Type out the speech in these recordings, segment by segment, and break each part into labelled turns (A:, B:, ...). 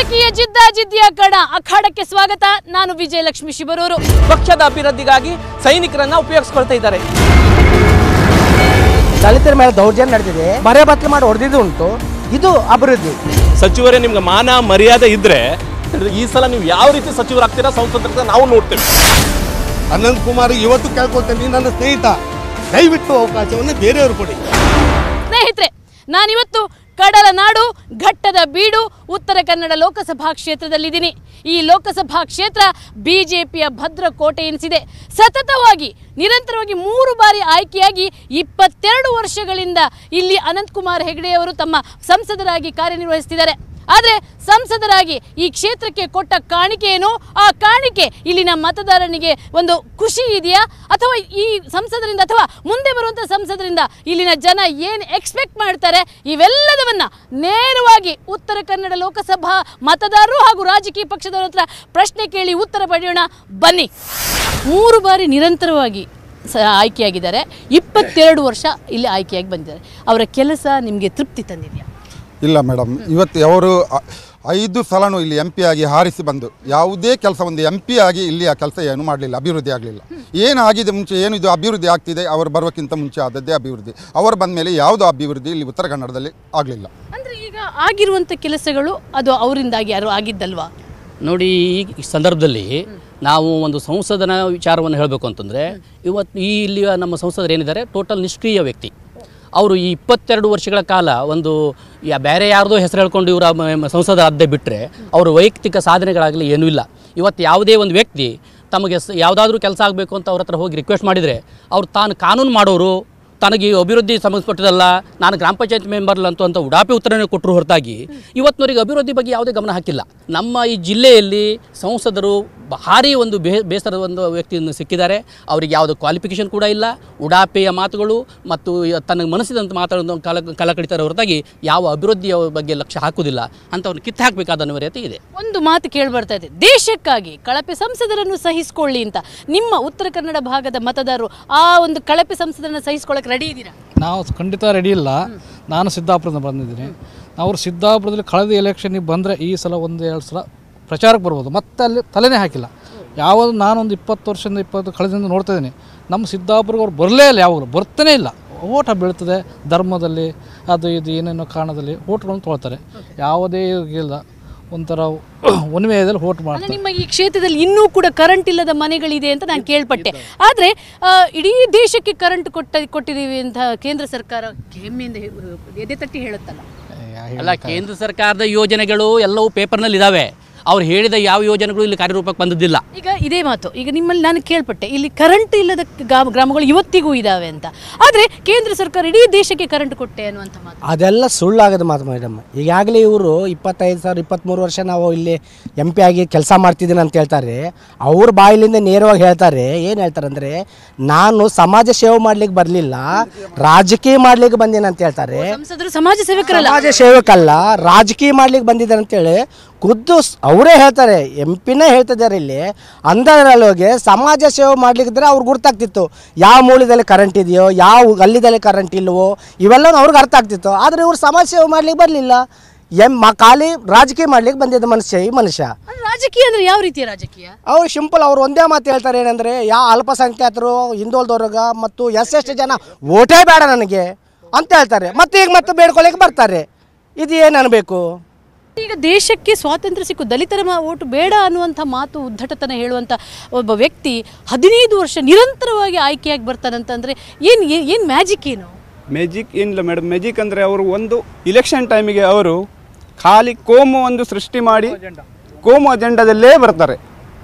A: ರಾಜಕೀಯ ಜಿದ್ದಾಜಿದ್ದಿಯ ಕಣ ಅಖಾಡಕ್ಕೆ ಸ್ವಾಗತ ನಾನು ವಿಜಯಲಕ್ಷ್ಮಿ ಶಿಬರೂರು
B: ಪಕ್ಷದ ಅಭಿವೃದ್ಧಿಗಾಗಿ ಸೈನಿಕರನ್ನ ಉಪಯೋಗಿಸ್ಕೊಳ್ತಾ ಇದ್ದಾರೆ
C: ದಲಿತರ ಮೇಲೆ ದೌರ್ಜನ್ಯ ನಡೆದಿದೆ ಬರೆ ಬತ್ತಲು ಮಾಡಿ ಹೊಡೆದಿದ್ದು ಉಂಟು ಇದು ಅಭಿವೃದ್ಧಿ
D: ಸಚಿವರೇ ನಿಮ್ಗೆ ಮಾನ ಮರ್ಯಾದೆ ಇದ್ರೆ ಈ ಸಲ ನೀವು ಯಾವ ರೀತಿ ಸಚಿವರಾಗ್ತೀರಾ ಸಂಸದರ ನಾವು ನೋಡ್ತೇವೆ
E: ಅನಂತ್ ಕುಮಾರ್ ಇವತ್ತು ಕೇಳ್ಕೊಳ್ತೇನೆ ನನ್ನ ಸ್ನೇಹಿತ ದಯವಿಟ್ಟು ಅವಕಾಶವನ್ನು ಬೇರೆಯವರು ಕೊಡಿ
A: ಸ್ನೇಹಿತರೆ ನಾನಿವತ್ತು ಕಡಲ ನಾಡು ಘಟ್ಟದ ಬೀಡು ಉತ್ತರ ಕನ್ನಡ ಲೋಕಸಭಾ ಕ್ಷೇತ್ರದಲ್ಲಿದ್ದೀನಿ ಈ ಲೋಕಸಭಾ ಕ್ಷೇತ್ರ ಬಿಜೆಪಿಯ ಭದ್ರ ಕೋಟೆ ಎನಿಸಿದೆ ಸತತವಾಗಿ ನಿರಂತರವಾಗಿ ಮೂರು ಬಾರಿ ಆಯ್ಕೆಯಾಗಿ ಇಪ್ಪತ್ತೆರಡು ವರ್ಷಗಳಿಂದ ಇಲ್ಲಿ ಅನಂತಕುಮಾರ್ ಹೆಗಡೆಯವರು ತಮ್ಮ ಸಂಸದರಾಗಿ ಕಾರ್ಯನಿರ್ವಹಿಸ್ತಿದ್ದಾರೆ ಆದರೆ ಸಂಸದರಾಗಿ ಈ ಕ್ಷೇತ್ರಕ್ಕೆ ಕೊಟ್ಟ ಕಾಣಿಕೆ ಏನು ಆ ಕಾಣಿಕೆ ಇಲ್ಲಿನ ಮತದಾರನಿಗೆ ಒಂದು ಖುಷಿ ಇದೆಯಾ ಅಥವಾ ಈ ಸಂಸದರಿಂದ ಅಥವಾ ಮುಂದೆ ಬರುವಂಥ ಸಂಸದರಿಂದ ಇಲ್ಲಿನ ಜನ ಏನು ಎಕ್ಸ್ಪೆಕ್ಟ್ ಮಾಡ್ತಾರೆ ಇವೆಲ್ಲದವನ್ನ ನೇರವಾಗಿ ಉತ್ತರ ಕನ್ನಡ ಲೋಕಸಭಾ ಮತದಾರರು ಹಾಗೂ ರಾಜಕೀಯ ಪಕ್ಷದವರ ಹತ್ರ ಪ್ರಶ್ನೆ ಕೇಳಿ ಉತ್ತರ ಪಡೆಯೋಣ ಬನ್ನಿ ಮೂರು ಬಾರಿ ನಿರಂತರವಾಗಿ ಸ ಆಯ್ಕೆಯಾಗಿದ್ದಾರೆ ಇಪ್ಪತ್ತೆರಡು ವರ್ಷ ಇಲ್ಲಿ ಆಯ್ಕೆಯಾಗಿ ಬಂದಿದ್ದಾರೆ ಅವರ ಕೆಲಸ ನಿಮಗೆ ತೃಪ್ತಿ ತಂದಿದೆಯಾ
F: ಇಲ್ಲ ಮೇಡಮ್ ಇವತ್ತು ಅವರು ಅ- ಐದು ಸಲನೂ ಇಲ್ಲಿ ಎಂ ಪಿ ಆಗಿ ಹಾರಿಸಿ ಬಂದು ಯಾವುದೇ ಕೆಲಸ ಒಂದು ಎಂ ಪಿ ಆಗಿ ಇಲ್ಲಿ ಆ ಕೆಲಸ ಏನು ಮಾಡಲಿಲ್ಲ ಅಭಿವೃದ್ಧಿ ಆಗಲಿಲ್ಲ ಏನಾಗಿದೆ ಮುಂಚೆ ಏನು ಇದು ಅಭಿವೃದ್ಧಿ ಆಗ್ತಿದೆ ಅವರು ಬರೋಕ್ಕಿಂತ ಮುಂಚೆ ಆದದ್ದೇ ಅಭಿವೃದ್ಧಿ ಅವರು ಬಂದ ಮೇಲೆ ಯಾವುದೋ ಅಭಿವೃದ್ಧಿ ಇಲ್ಲಿ ಉತ್ತರ ಕನ್ನಡದಲ್ಲಿ ಆಗಲಿಲ್ಲ
A: ಅಂದ್ರೆ ಈಗ ಆಗಿರುವಂಥ ಕೆಲಸಗಳು ಅದು ಅವರಿಂದಾಗಿ ಯಾರು ಆಗಿದ್ದಲ್ವಾ
G: ನೋಡಿ ಈ ಸಂದರ್ಭದಲ್ಲಿ ನಾವು ಒಂದು ಸಂಸದನ ವಿಚಾರವನ್ನು ಹೇಳಬೇಕು ಅಂತಂದರೆ ಇವತ್ತು ಈ ಇಲ್ಲಿಯ ನಮ್ಮ ಸಂಸದರು ಏನಿದ್ದಾರೆ ಟೋಟಲ್ ನಿಷ್ಕ್ರಿಯ ವ್ಯಕ್ತಿ ಅವರು ಈ ಇಪ್ಪತ್ತೆರಡು ವರ್ಷಗಳ ಕಾಲ ಒಂದು ಯಾ- ಬೇರೆ ಯಾರ್ದೋ ಹೆಸರು ಹೇಳ್ಕೊಂಡು ಇವರ ಸಂಸದ ಅದ್ದೆ ಬಿಟ್ಟರೆ ಅವರ ವೈಯಕ್ತಿಕ ಸಾಧನೆಗಳಾಗಲಿ ಏನೂ ಇಲ್ಲ ಇವತ್ತು ಯಾವುದೇ ಒಂದು ವ್ಯಕ್ತಿ ತಮಗೆ ಸ ಯಾವುದಾದ್ರೂ ಕೆಲಸ ಆಗಬೇಕು ಅಂತ ಅವ್ರ ಹತ್ರ ಹೋಗಿ ರಿಕ್ವೆಸ್ಟ್ ಮಾಡಿದರೆ ಅವ್ರು ತಾನು ಕಾನೂನು ಮಾಡೋರು ತನಗೆ ಈ ಅಭಿವೃದ್ಧಿ ಸಂಬಂಧಪಟ್ಟದಲ್ಲ ನಾನು ಗ್ರಾಮ ಪಂಚಾಯತ್ ಮೆಂಬರ್ ಅಂತೂ ಅಂತ ಉಡಾಪಿ ಉತ್ತರನೇ ಕೊಟ್ಟರು ಹೊರತಾಗಿ ಇವತ್ತಿನವರಿಗೆ ಅಭಿವೃದ್ಧಿ ಬಗ್ಗೆ ಯಾವುದೇ ಗಮನ ಹಾಕಿಲ್ಲ ನಮ್ಮ ಈ ಜಿಲ್ಲೆಯಲ್ಲಿ ಸಂಸದರು ಭಾರಿ ಒಂದು ಬೇ ಬೇಸರದ ಒಂದು ವ್ಯಕ್ತಿಯನ್ನು ಸಿಕ್ಕಿದ್ದಾರೆ ಅವರಿಗೆ ಯಾವುದೇ ಕ್ವಾಲಿಫಿಕೇಷನ್ ಕೂಡ ಇಲ್ಲ ಉಡಾಪೆಯ ಮಾತುಗಳು ಮತ್ತು ತನಗೆ ಮನಸ್ಸಿದಂತ ಮಾತಾಡೋದು ಕಲ ಕಲ ಕಡಿತಾರೆ ಹೊರತಾಗಿ ಯಾವ ಅಭಿವೃದ್ಧಿಯ ಬಗ್ಗೆ ಲಕ್ಷ್ಯ ಹಾಕುವುದಿಲ್ಲ ಅಂಥವ್ರನ್ನ ಕಿತ್ತು ಹಾಕಬೇಕಾದ ಅನಿವಾರ್ಯತೆ ಇದೆ
A: ಒಂದು ಮಾತು ಕೇಳಿ ಬರ್ತಾ ಇದೆ ದೇಶಕ್ಕಾಗಿ ಕಳಪೆ ಸಂಸದರನ್ನು ಸಹಿಸಿಕೊಳ್ಳಿ ಅಂತ ನಿಮ್ಮ ಉತ್ತರ ಕನ್ನಡ ಭಾಗದ ಮತದಾರರು ಆ ಒಂದು ಕಳಪೆ ಸಂಸದರನ್ನು ಸಹಿಸ್ಕೊಳ್ಳಕ್ಕೆ ರೆಡಿ ಇದ್ದೀರಾ
H: ನಾವು ಖಂಡಿತ ರೆಡಿ ಇಲ್ಲ ನಾನು ಸಿದ್ದಾಪುರದಿಂದ ಬಂದಿದ್ದೀನಿ ಅವರು ಸಿದ್ದಾಪುರದಲ್ಲಿ ಕಳೆದ ಎಲೆಕ್ಷನ್ನಿಗೆ ಬಂದರೆ ಈ ಸಲ ಒಂದು ಎರಡು ಸಲ ಪ್ರಚಾರಕ್ಕೆ ಬರ್ಬೋದು ಮತ್ತೆ ಅಲ್ಲಿ ತಲೆನೇ ಹಾಕಿಲ್ಲ ಯಾವುದು ನಾನೊಂದು ಇಪ್ಪತ್ತು ವರ್ಷದಿಂದ ಇಪ್ಪತ್ತು ಕಳೆದಿಂದ ನೋಡ್ತಾ ಇದ್ದೀನಿ ನಮ್ಮ ಸಿದ್ದಾಪುರಕ್ಕೆ ಅವ್ರು ಬರಲೇ ಇಲ್ಲ ಯಾವಾಗಲೂ ಬರ್ತಾನೆ ಇಲ್ಲ ಓಟ ಬೀಳ್ತದೆ ಧರ್ಮದಲ್ಲಿ ಅದು ಇದು ಏನೇನೋ ಕಾರಣದಲ್ಲಿ ಓಟ್ಗಳನ್ನು ತೊಗೊಳ್ತಾರೆ ಯಾವುದೇ ಇಲ್ಲ ಒಂಥರ ಉನ್ಮೆಯದಲ್ಲಿ ಓಟ್
A: ಅಂದ್ರೆ
H: ಮಾಡ್ತಾರೆ
A: ನಿಮ್ಮ ಈ ಕ್ಷೇತ್ರದಲ್ಲಿ ಇನ್ನೂ ಕೂಡ ಕರೆಂಟ್ ಇಲ್ಲದ ಮನೆಗಳಿದೆ ಅಂತ ನಾನು ಕೇಳ್ಪಟ್ಟೆ ಆದ್ರೆ ಆ, ಇಡೀ ದೇಶಕ್ಕೆ ಕರೆಂಟ್ ಕೊಟ್ಟ ಕೊಟ್ಟಿದ್ದೀವಿ ಅಂತ ಕೇಂದ್ರ ಸರ್ಕಾರ ಹೆಮ್ಮೆಯಿಂದ ಹೇ- ಎದೆ ತಟ್ಟಿ ಹೇಳುತ್ತಲ್ಲ
G: ಅಲ್ಲ ಕೇಂದ್ರ ಸರ್ಕಾರದ ಯೋಜನೆಗಳು ಎಲ್ಲವೂ ಪೇಪರ್ನಲ್ಲಿ ಇದ್ದಾವೆ ಅವ್ರು ಹೇಳಿದ ಯಾವ ಯೋಜನೆಗಳು ಇಲ್ಲಿ ಕಾರ್ಯರೂಪಕ್ಕೆ ಬಂದದ್ದಿಲ್ಲ
A: ಈಗ ಇದೇ ಮಾತು ಈಗ ನಿಮ್ಮಲ್ಲಿ ನಾನು ಕೇಳ್ಪಟ್ಟೆ ಇಲ್ಲಿ ಕರೆಂಟ್ ಇಲ್ಲದ ಗ್ರಾಮ ಗ್ರಾಮಗಳು ಇವತ್ತಿಗೂ ಇದಾವೆ ಅಂತ ಆದ್ರೆ ಕೇಂದ್ರ ಸರ್ಕಾರ ಇಡೀ ದೇಶಕ್ಕೆ ಕರೆಂಟ್ ಕೊಟ್ಟೆ ಅನ್ನುವಂಥ ಮಾತು
C: ಅದೆಲ್ಲ ಸುಳ್ಳಾಗದ ಮಾತು ಮೇಡಮ್ ಈಗಾಗಲೇ ಇವರು ಇಪ್ಪತ್ತೈದು ಸಾವಿರ ಇಪ್ಪತ್ತ್ಮೂರು ವರ್ಷ ನಾವು ಇಲ್ಲಿ ಎಂ ಪಿ ಆಗಿ ಕೆಲಸ ಮಾಡ್ತಿದ್ದೀನಿ ಅಂತ ಹೇಳ್ತಾರೆ ಅವ್ರ ಬಾಯಿಲಿಂದ ನೇರವಾಗಿ ಹೇಳ್ತಾರೆ ಏನು ಹೇಳ್ತಾರೆ ಅಂದರೆ ನಾನು ಸಮಾಜ ಸೇವೆ ಮಾಡ್ಲಿಕ್ಕೆ ಬರಲಿಲ್ಲ ರಾಜಕೀಯ ಮಾಡ್ಲಿಕ್ಕೆ ಬಂದೇನೆ ಅಂತ ಹೇಳ್ತಾರೆ
A: ಸಂಸದರು ಸಮಾಜ ಸೇವಕರಲ್ಲ
C: ಸಮಾಜ ಸೇವಕಲ್ಲ ರಾಜಕೀಯ ಮಾಡ್ಲಿಕ್ಕೆ ಬಂದಿದ್ದಾರೆ ಅಂತೇಳಿ ಖುದ್ದು ಸ್- ಅವರೇ ಹೇಳ್ತಾರೆ ಎಂ ಪಿನೇ ಹೇಳ್ತಿದ್ದಾರೆ ಇಲ್ಲಿ ಅಂಧರಲ್ಲೋಗಿ ಸಮಾಜ ಸೇವೆ ಮಾಡ್ಲಿಕ್ಕಿದ್ರೆ ಅವ್ರಿಗೆ ಗುರ್ತಾಗ್ತಿತ್ತು ಯಾವ ಮೂಲೆಯಲ್ಲಿ ಕರೆಂಟ್ ಇದೆಯೋ ಯಾವ ಗಲ್ಲಿದಲ್ಲಿ ಕರೆಂಟ್ ಇಲ್ವೋ ಇವೆಲ್ಲ ಅವ್ರಿಗೆ ಅರ್ಥ ಆಗ್ತಿತ್ತು ಆದರೆ ಇವ್ರು ಸಮಾಜ ಸೇವೆ ಮಾಡ್ಲಿಕ್ಕೆ ಬರಲಿಲ್ಲ ಎಂ ಮ ಖಾಲಿ ರಾಜಕೀಯ ಮಾಡ್ಲಿಕ್ಕೆ ಬಂದಿದ್ದ ಮನುಷ್ಯ ಈ ಮನುಷ್ಯ
A: ಅಂದ್ರೆ ರಾಜಕೀಯ ಅಂದ್ರೆ ಯಾವ ರೀತಿಯ ರಾಜಕೀಯ
C: ಅವ್ರು ಸಿಂಪಲ್ ಅವ್ರು ಒಂದೇ ಮಾತು ಹೇಳ್ತಾರೆ ಏನಂದರೆ ಯಾವ ಅಲ್ಪಸಂಖ್ಯಾತರು ಹಿಂದುಳಿದವ್ರಿಗೆ ಮತ್ತು ಎಸ್ ಎಷ್ಟು ಜನ ಓಟೇ ಬೇಡ ನನಗೆ ಅಂತ ಹೇಳ್ತಾರೆ ಮತ್ತೆ ಈಗ ಮತ್ತೆ ಬೇಡ್ಕೊಳ್ಳಿಕ್ಕೆ ಬರ್ತಾರೆ ಇದು ಏನು ಅನ್ಬೇಕು
A: ಈಗ ದೇಶಕ್ಕೆ ಸ್ವಾತಂತ್ರ್ಯ ಸಿಕ್ಕು ದಲಿತರ ಮ- ಓಟು ಬೇಡ ಅನ್ನುವಂಥ ಮಾತು ಉದ್ದಟತನ ಹೇಳುವಂಥ ಒಬ್ಬ ವ್ಯಕ್ತಿ ಹದಿನೈದು ವರ್ಷ ನಿರಂತರವಾಗಿ ಆಯ್ಕೆಯಾಗಿ ಬರ್ತಾನಂತಂದ್ರೆ ಏನು ಏನು ಮ್ಯಾಜಿಕ್ ಏನು
I: ಮ್ಯಾಜಿಕ್ ಏನಿಲ್ಲ ಮೇಡಮ್ ಮ್ಯಾಜಿಕ್ ಅಂದರೆ ಅವರು ಒಂದು ಇಲೆಕ್ಷನ್ ಟೈಮಿಗೆ ಅವರು ಖಾಲಿ ಕೋಮು ಒಂದು ಸೃಷ್ಟಿ ಮಾಡಿ ಕೋಮು ಅಜೆಂಡಾದಲ್ಲೇ ಬರ್ತಾರೆ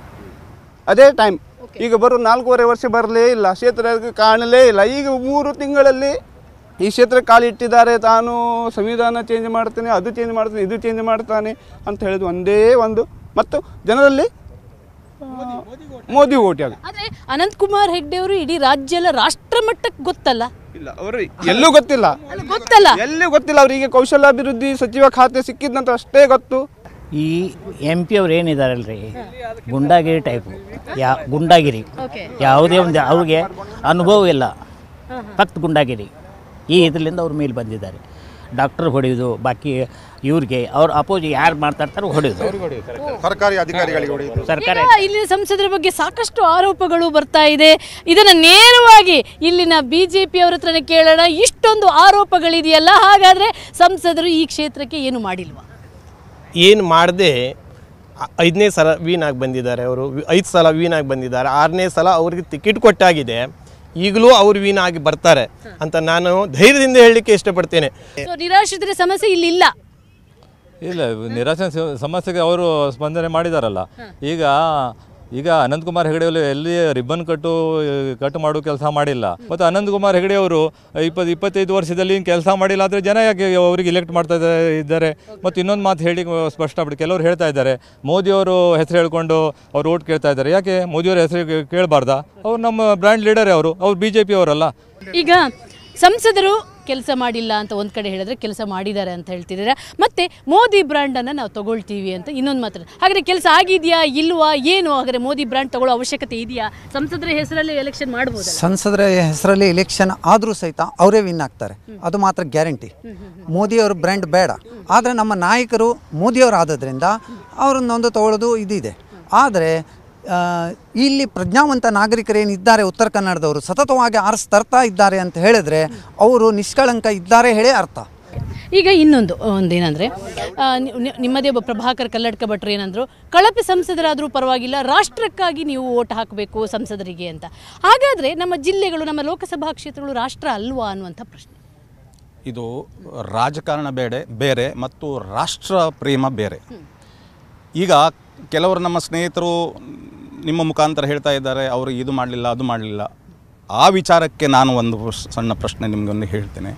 I: ಅದೇ ಟೈಮ್ ಈಗ ಬರೋ ನಾಲ್ಕೂವರೆ ವರ್ಷ ಬರಲೇ ಇಲ್ಲ ಕ್ಷೇತ್ರಕ್ಕೆ ಕಾಣಲೇ ಇಲ್ಲ ಈಗ ಮೂರು ತಿಂಗಳಲ್ಲಿ ಈ ಕ್ಷೇತ್ರ ಕಾಲು ಇಟ್ಟಿದ್ದಾರೆ ತಾನು ಸಂವಿಧಾನ ಚೇಂಜ್ ಮಾಡ್ತಾನೆ ಅದು ಚೇಂಜ್ ಮಾಡ್ತಾನೆ ಇದು ಚೇಂಜ್ ಮಾಡ್ತಾನೆ ಅಂತ ಹೇಳಿದ ಒಂದೇ ಒಂದು ಮತ್ತು ಜನರಲ್ಲಿ ಆ, ಮೋದಿ ಓಟ್ ಆಗ
A: ಆದರೆ ಅನಂತಕುಮಾರ್ ಹೆಗ್ಡೆ ಅವರು ಇಡೀ ರಾಜ್ಯ ಎಲ್ಲ ರಾಷ್ಟ್ರ ಮಟ್ಟಕ್ಕೆ ಗೊತ್ತಲ್ಲ
I: ಇಲ್ಲ ಅವರು ಎಲ್ಲೂ ಗೊತ್ತಿಲ್ಲ
A: ಅಲ್ಲ ಗೊತ್ತಲ್ಲ
I: ಎಲ್ಲಿ ಗೊತ್ತಿಲ್ಲ ಅವರಿಗೆ ಕೌಶಲ್ಯಾಭಿವೃದ್ಧಿ ಸಚಿವ ಖಾತೆ ಸಿಕ್ಕಿದ ನಂತರ ಅಷ್ಟೇ ಗೊತ್ತು
J: ಈ ಎಂ ಪಿ ಅವ್ರು ಏನಿದಾರಲ್ರಿ ಗುಂಡಾಗಿರಿ ಟೈಪು ಯಾ ಗುಂಡಾಗಿರಿ ಯಾವುದೇ ಒಂದು ಅವ್ರಿಗೆ ಅನುಭವ ಇಲ್ಲ ಫಕ್ತ್ ಗುಂಡಾಗಿರಿ ಈ ಇದರಿಂದ ಅವ್ರ ಮೇಲೆ ಬಂದಿದ್ದಾರೆ ಡಾಕ್ಟರ್ ಹೊಡೆಯೋದು ಬಾಕಿ ಇವ್ರಿಗೆ ಅವ್ರ ಅಪೋಸಿ ಯಾರು ಮಾತಾಡ್ತಾರೋ ಹೊಡೆಯೋದು
F: ಸರ್ಕಾರಿ ಅಧಿಕಾರಿಗಳಿಗೆ ಹೊಡೆಯುವುದು
J: ಸರ್ಕಾರ
A: ಈಗ ಇಲ್ಲಿನ ಸಂಸದರ ಬಗ್ಗೆ ಸಾಕಷ್ಟು ಆರೋಪಗಳು ಬರ್ತಾ ಇದೆ ಇದನ್ನ ನೇರವಾಗಿ ಇಲ್ಲಿನ ಬಿಜೆಪಿ ಅವ್ರ ಹತ್ರನೇ ಕೇಳೋಣ ಇಷ್ಟೊಂದು ಆರೋಪಗಳಿದೆಯಲ್ಲ ಹಾಗಾದ್ರೆ ಸಂಸದರು ಈ ಕ್ಷೇತ್ರಕ್ಕೆ ಏನು ಮಾಡಿಲ್ವಾ
D: ಏನು ಮಾಡದೆ ಐದನೇ ಸಲ ವೀನ್ ಆಗಿ ಬಂದಿದ್ದಾರೆ ಅವರು ಐದು ಸಲ ವೀನ್ ಆಗಿ ಬಂದಿದ್ದಾರೆ ಆರನೇ ಸಲ ಅವ್ರಿಗೆ ಟಿಕೆಟ್ ಕೊಟ್ಟಾಗಿದೆ ಈಗಲೂ ಅವ್ರು ವೀನ್ ಆಗಿ ಬರ್ತಾರೆ ಅಂತ ನಾನು ಧೈರ್ಯದಿಂದ ಹೇಳಲಿಕ್ಕೆ ಇಷ್ಟಪಡ್ತೇನೆ
A: ಸೊ ನಿರಾಶ್ರಿತರ ಸಮಸ್ಯೆ ಇಲ್ಲಿ ಇಲ್ಲ
K: ಇಲ್ಲ ನಿರಾಶೆ ಸ- ಸಮಸ್ಯೆಗೆ ಅವರು ಸ್ಪಂದನೆ ಮಾಡಿದಾರಲ್ಲ ಈಗ ಈಗ ಅನಂತಕುಮಾರ್ ಹೆಗಡೆ ಅವರು ಎಲ್ಲಿ ರಿಬ್ಬನ್ ಕಟ್ಟು ಕಟ್ ಮಾಡೋ ಕೆಲಸ ಮಾಡಿಲ್ಲ ಮತ್ತು ಅನಂತಕುಮಾರ್ ಹೆಗಡೆ ಅವರು ಇಪ್ಪತ್ತು ಇಪ್ಪತ್ತೈದು ವರ್ಷದಲ್ಲಿ ಕೆಲಸ ಮಾಡಿಲ್ಲ ಆದರೆ ಜನ ಯಾಕೆ ಅವರಿಗೆ ಇಲೆಕ್ಟ್ ಮಾಡ್ತಾ ಇದ್ದಾರೆ- ಇದ್ದಾರೆ ಮತ್ತು ಇನ್ನೊಂದು ಮಾತು ಹೇಳಿ ಸ್ಪಷ್ಟಪಟ್ಟು ಕೆಲವರು ಹೇಳ್ತಾ ಇದ್ದಾರೆ ಮೋದಿಯವರು ಹೆಸರು ಹೇಳ್ಕೊಂಡು ಅವ್ರು ಓಟ್ ಕೇಳ್ತಾ ಇದ್ದಾರೆ ಯಾಕೆ ಮೋದಿಯವರ ಹೆಸರು ಕೇಳಬಾರ್ದಾ ಅವ್ರು ನಮ್ಮ ಬ್ರ್ಯಾಂಡ್ ಲೀಡರೇ ಅವರು ಅವ್ರು ಬಿ ಜೆ ಪಿ ಅವರಲ್ಲ
A: ಈಗ ಸಂಸದರು ಕೆಲಸ ಮಾಡಿಲ್ಲ ಅಂತ ಒಂದ್ ಕಡೆ ಹೇಳಿದ್ರೆ ಕೆಲಸ ಮಾಡಿದ್ದಾರೆ ಅಂತ ಹೇಳ್ತಿದ್ದೀರಾ ಮತ್ತೆ ಮೋದಿ ಬ್ರ್ಯಾಂಡ್ ಅನ್ನ ನಾವು ತಗೊಳ್ತೀವಿ ಅಂತ ಇನ್ನೊಂದು ಮಾತ್ರ ಹಾಗಾದ್ರೆ ಕೆಲಸ ಆಗಿದೆಯಾ ಇಲ್ವಾ ಏನು ಹಾಗಾದ್ರೆ ಮೋದಿ ಬ್ರ್ಯಾಂಡ್ ತಗೊಳ್ಳೋ ಅವಶ್ಯಕತೆ ಇದೆಯಾ ಸಂಸದರ ಹೆಸರಲ್ಲಿ ಎಲೆಕ್ಷನ್ ಮಾಡಬಹುದಲ್ಲ
L: ಸಂಸದರ ಹೆಸರಲ್ಲಿ ಎಲೆಕ್ಷನ್ ಆದರೂ ಸಹಿತ ಅವರೇ ವಿನ್ ಆಗ್ತಾರೆ ಅದು ಮಾತ್ರ ಗ್ಯಾರಂಟಿ ಮೋದಿಯವ್ರ ಬ್ರ್ಯಾಂಡ್ ಬೇಡ ಆದರೆ ನಮ್ಮ ನಾಯಕರು ಮೋದಿಯವರು ಆದದ್ರಿಂದ ಅವರನ್ನೊಂದು ತಗೊಳ್ಳೋದು ಇದಿದೆ ಆದರೆ ಆ, ಇಲ್ಲಿ ಪ್ರಜ್ಞಾವಂತ ನಾಗರಿಕರೇನಿದ್ದಾರೆ ಉತ್ತರ ಕನ್ನಡದವರು ಸತತವಾಗಿ ಆರಿಸ್ ತರ್ತಾ ಇದ್ದಾರೆ ಅಂತ ಹೇಳಿದ್ರೆ ಅವರು ನಿಷ್ಕಳಂಕ ಇದ್ದಾರೆ ಹೇಳೇ ಅರ್ಥ
A: ಈಗ ಇನ್ನೊಂದು ಒಂದೇನಂದ್ರೆ ಆ, ನಿ- ನಿ- ನಿಮ್ಮದೇ ಒಬ್ಬ ಪ್ರಭಾಕರ್ ಕಲ್ಲಡ್ಕ ಭಟ್ರು ಏನಂದ್ರು ಕಳಪೆ ಸಂಸದರಾದರೂ ಪರವಾಗಿಲ್ಲ ರಾಷ್ಟ್ರಕ್ಕಾಗಿ ನೀವು ಓಟ್ ಹಾಕಬೇಕು ಸಂಸದರಿಗೆ ಅಂತ ಹಾಗಾದ್ರೆ ನಮ್ಮ ಜಿಲ್ಲೆಗಳು ನಮ್ಮ ಲೋಕಸಭಾ ಕ್ಷೇತ್ರಗಳು ರಾಷ್ಟ್ರ ಅಲ್ವಾ ಅನ್ನುವಂಥ ಪ್ರಶ್ನೆ
M: ಇದು ರಾಜಕಾರಣ ಬೇಡ ಬೇರೆ ಮತ್ತು ರಾಷ್ಟ್ರ ಪ್ರೇಮ ಬೇರೆ ಈಗ ಕೆಲವರು ನಮ್ಮ ಸ್ನೇಹಿತರು ನಿಮ್ಮ ಮುಖಾಂತರ ಹೇಳ್ತಾ ಇದ್ದಾರೆ ಅವರು ಇದು ಮಾಡಲಿಲ್ಲ ಅದು ಮಾಡಲಿಲ್ಲ ಆ ವಿಚಾರಕ್ಕೆ ನಾನು ಒಂದು ಪ್ರಶ್- ಸಣ್ಣ ಪ್ರಶ್ನೆ ನಿಮಗೊಂದು ಹೇಳ್ತೇನೆ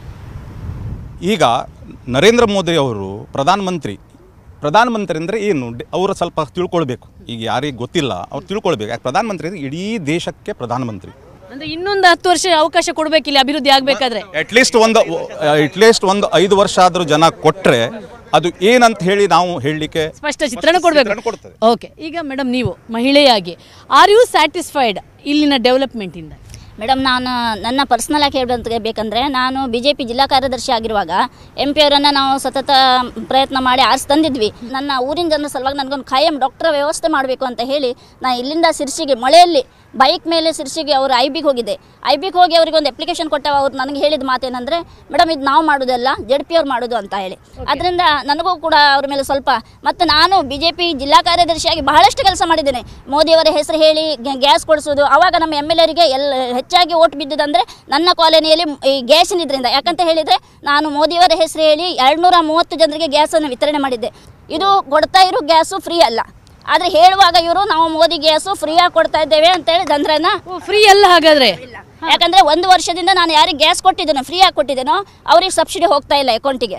M: ಈಗ ನರೇಂದ್ರ ಮೋದಿ ಅವರು ಪ್ರಧಾನಮಂತ್ರಿ ಪ್ರಧಾನಮಂತ್ರಿ ಅಂದರೆ ಏನು ಡೆ- ಅವರು ಸ್ವಲ್ಪ ತಿಳ್ಕೊಳ್ಬೇಕು ಈಗ ಯಾರಿಗೆ ಗೊತ್ತಿಲ್ಲ ಅವ್ರು ತಿಳ್ಕೊಳ್ಬೇಕು ಯಾಕೆ ಪ್ರಧಾನಮಂತ್ರಿ ಅಂದರೆ ಇಡೀ ದೇಶಕ್ಕೆ ಪ್ರಧಾನಮಂತ್ರಿ
A: ಅಂದ್ರೆ ಇನ್ನೊಂದು ಹತ್ತು ವರ್ಷ ಅವಕಾಶ ಕೊಡ್ಬೇಕಿಲ್ಲ ಅಭಿವೃದ್ಧಿ ಆಗ್ಬೇಕಾದ್ರೆ
M: ಅಟ್ಲೀಸ್ಟ್ ಒಂದು ಅಟ್ಲೀಸ್ಟ್ ಒಂದು ಐದು ವರ್ಷ ಆದರೂ ಜನ ಕೊಟ್ಟರೆ ಅದು ಏನಂತ ಹೇಳಿ ನಾವು ಹೇಳಲಿಕ್ಕೆ
A: ಸ್ಪಷ್ಟ ಚಿತ್ರಣ ಕೊಡಬೇಕು ಓಕೆ ಈಗ ಮೇಡಮ್ ನೀವು ಮಹಿಳೆಯಾಗಿ ಆರ್ ಯು ಸ್ಯಾಟಿಸ್ಫೈಡ್ ಇಲ್ಲಿನ ಡೆವಲಪ್ಮೆಂಟ್ ಇಂದ
N: ಮೇಡಮ್ ನಾನು ನನ್ನ ಪರ್ಸ್ನಲ್ ಆಗಿ ಹೇಳಬೇಕಂದ್ರೆ ನಾನು ಬಿ ಜೆ ಪಿ ಜಿಲ್ಲಾ ಕಾರ್ಯದರ್ಶಿ ಆಗಿರುವಾಗ ಎಂ ಪಿ ಅವರನ್ನು ನಾವು ಸತತ ಪ್ರಯತ್ನ ಮಾಡಿ ಆರಿಸಿ ತಂದಿದ್ವಿ ನನ್ನ ಊರಿನ ಜನರ ಸಲುವಾಗಿ ನನಗೊಂದು ಖಾಯಂ ಡಾಕ್ಟರ್ ವ್ಯವಸ್ಥೆ ಮಾಡಬೇಕು ಅಂತ ಹೇಳಿ ನಾನು ಇಲ್ಲಿಂದ ಸಿರ್ಸಿಗೆ ಮಳೆಯಲ್ಲಿ ಬೈಕ್ ಮೇಲೆ ಸಿರ್ಸಿಗೆ ಅವರು ಐ ಬಿಗೆ ಹೋಗಿದ್ದೆ ಐ ಬಿಗೆ ಹೋಗಿ ಅವರಿಗೆ ಒಂದು ಅಪ್ಲಿಕೇಶನ್ ಕೊಟ್ಟಾಗ ಅವ್ರು ನನಗೆ ಹೇಳಿದ ಮಾತೇನೆಂದರೆ ಮೇಡಮ್ ಇದು ನಾವು ಮಾಡೋದಲ್ಲ ಜೆಡ್ ಪಿ ಅವ್ರು ಮಾಡೋದು ಅಂತ ಹೇಳಿ ಅದರಿಂದ ನನಗೂ ಕೂಡ ಅವ್ರ ಮೇಲೆ ಸ್ವಲ್ಪ ಮತ್ತು ನಾನು ಬಿ ಜೆ ಪಿ ಜಿಲ್ಲಾ ಕಾರ್ಯದರ್ಶಿಯಾಗಿ ಬಹಳಷ್ಟು ಕೆಲಸ ಮಾಡಿದ್ದೇನೆ ಮೋದಿಯವರ ಹೆಸರು ಹೇಳಿ ಗ್ಯಾಸ್ ಕೊಡಿಸೋದು ಅವಾಗ ನಮ್ಮ ಎಮ್ ಎಲ್ ಎರಿಗೆ ಎಲ್ಲ ಹೆಚ್ಚಾಗಿ ಓಟ್ ಬಿದ್ದುದಂದರೆ ನನ್ನ ಕಾಲೋನಿಯಲ್ಲಿ ಈ ಗ್ಯಾಸಿನ ಇದರಿಂದ ಯಾಕಂತ ಹೇಳಿದರೆ ನಾನು ಮೋದಿಯವರ ಹೆಸರು ಹೇಳಿ ಎರಡುನೂರ ಮೂವತ್ತು ಜನರಿಗೆ ಗ್ಯಾಸನ್ನು ವಿತರಣೆ ಮಾಡಿದ್ದೆ ಇದು ಕೊಡ್ತಾ ಇರೋ ಗ್ಯಾಸು ಫ್ರೀ ಅಲ್ಲ ಆದರೆ ಹೇಳುವಾಗ ಇವರು ನಾವು ಮೋದಿ ಗ್ಯಾಸು ಫ್ರೀಯಾಗಿ ಕೊಡ್ತಾ ಇದ್ದೇವೆ ಅಂತೇಳಿ ಜನರನ್ನ
A: ಫ್ರೀ ಅಲ್ಲ ಹಾಗಾದ್ರೆ
N: ಯಾಕಂದ್ರೆ ಒಂದು ವರ್ಷದಿಂದ ನಾನು ಯಾರಿಗೆ ಗ್ಯಾಸ್ ಕೊಟ್ಟಿದ್ದೇನೋ ಫ್ರೀಯಾಗಿ ಕೊಟ್ಟಿದ್ದೇನೋ ಅವ್ರಿಗೆ ಸಬ್ಸಿಡಿ ಹೋಗ್ತಾ ಇಲ್ಲ ಅಕೌಂಟಿಗೆ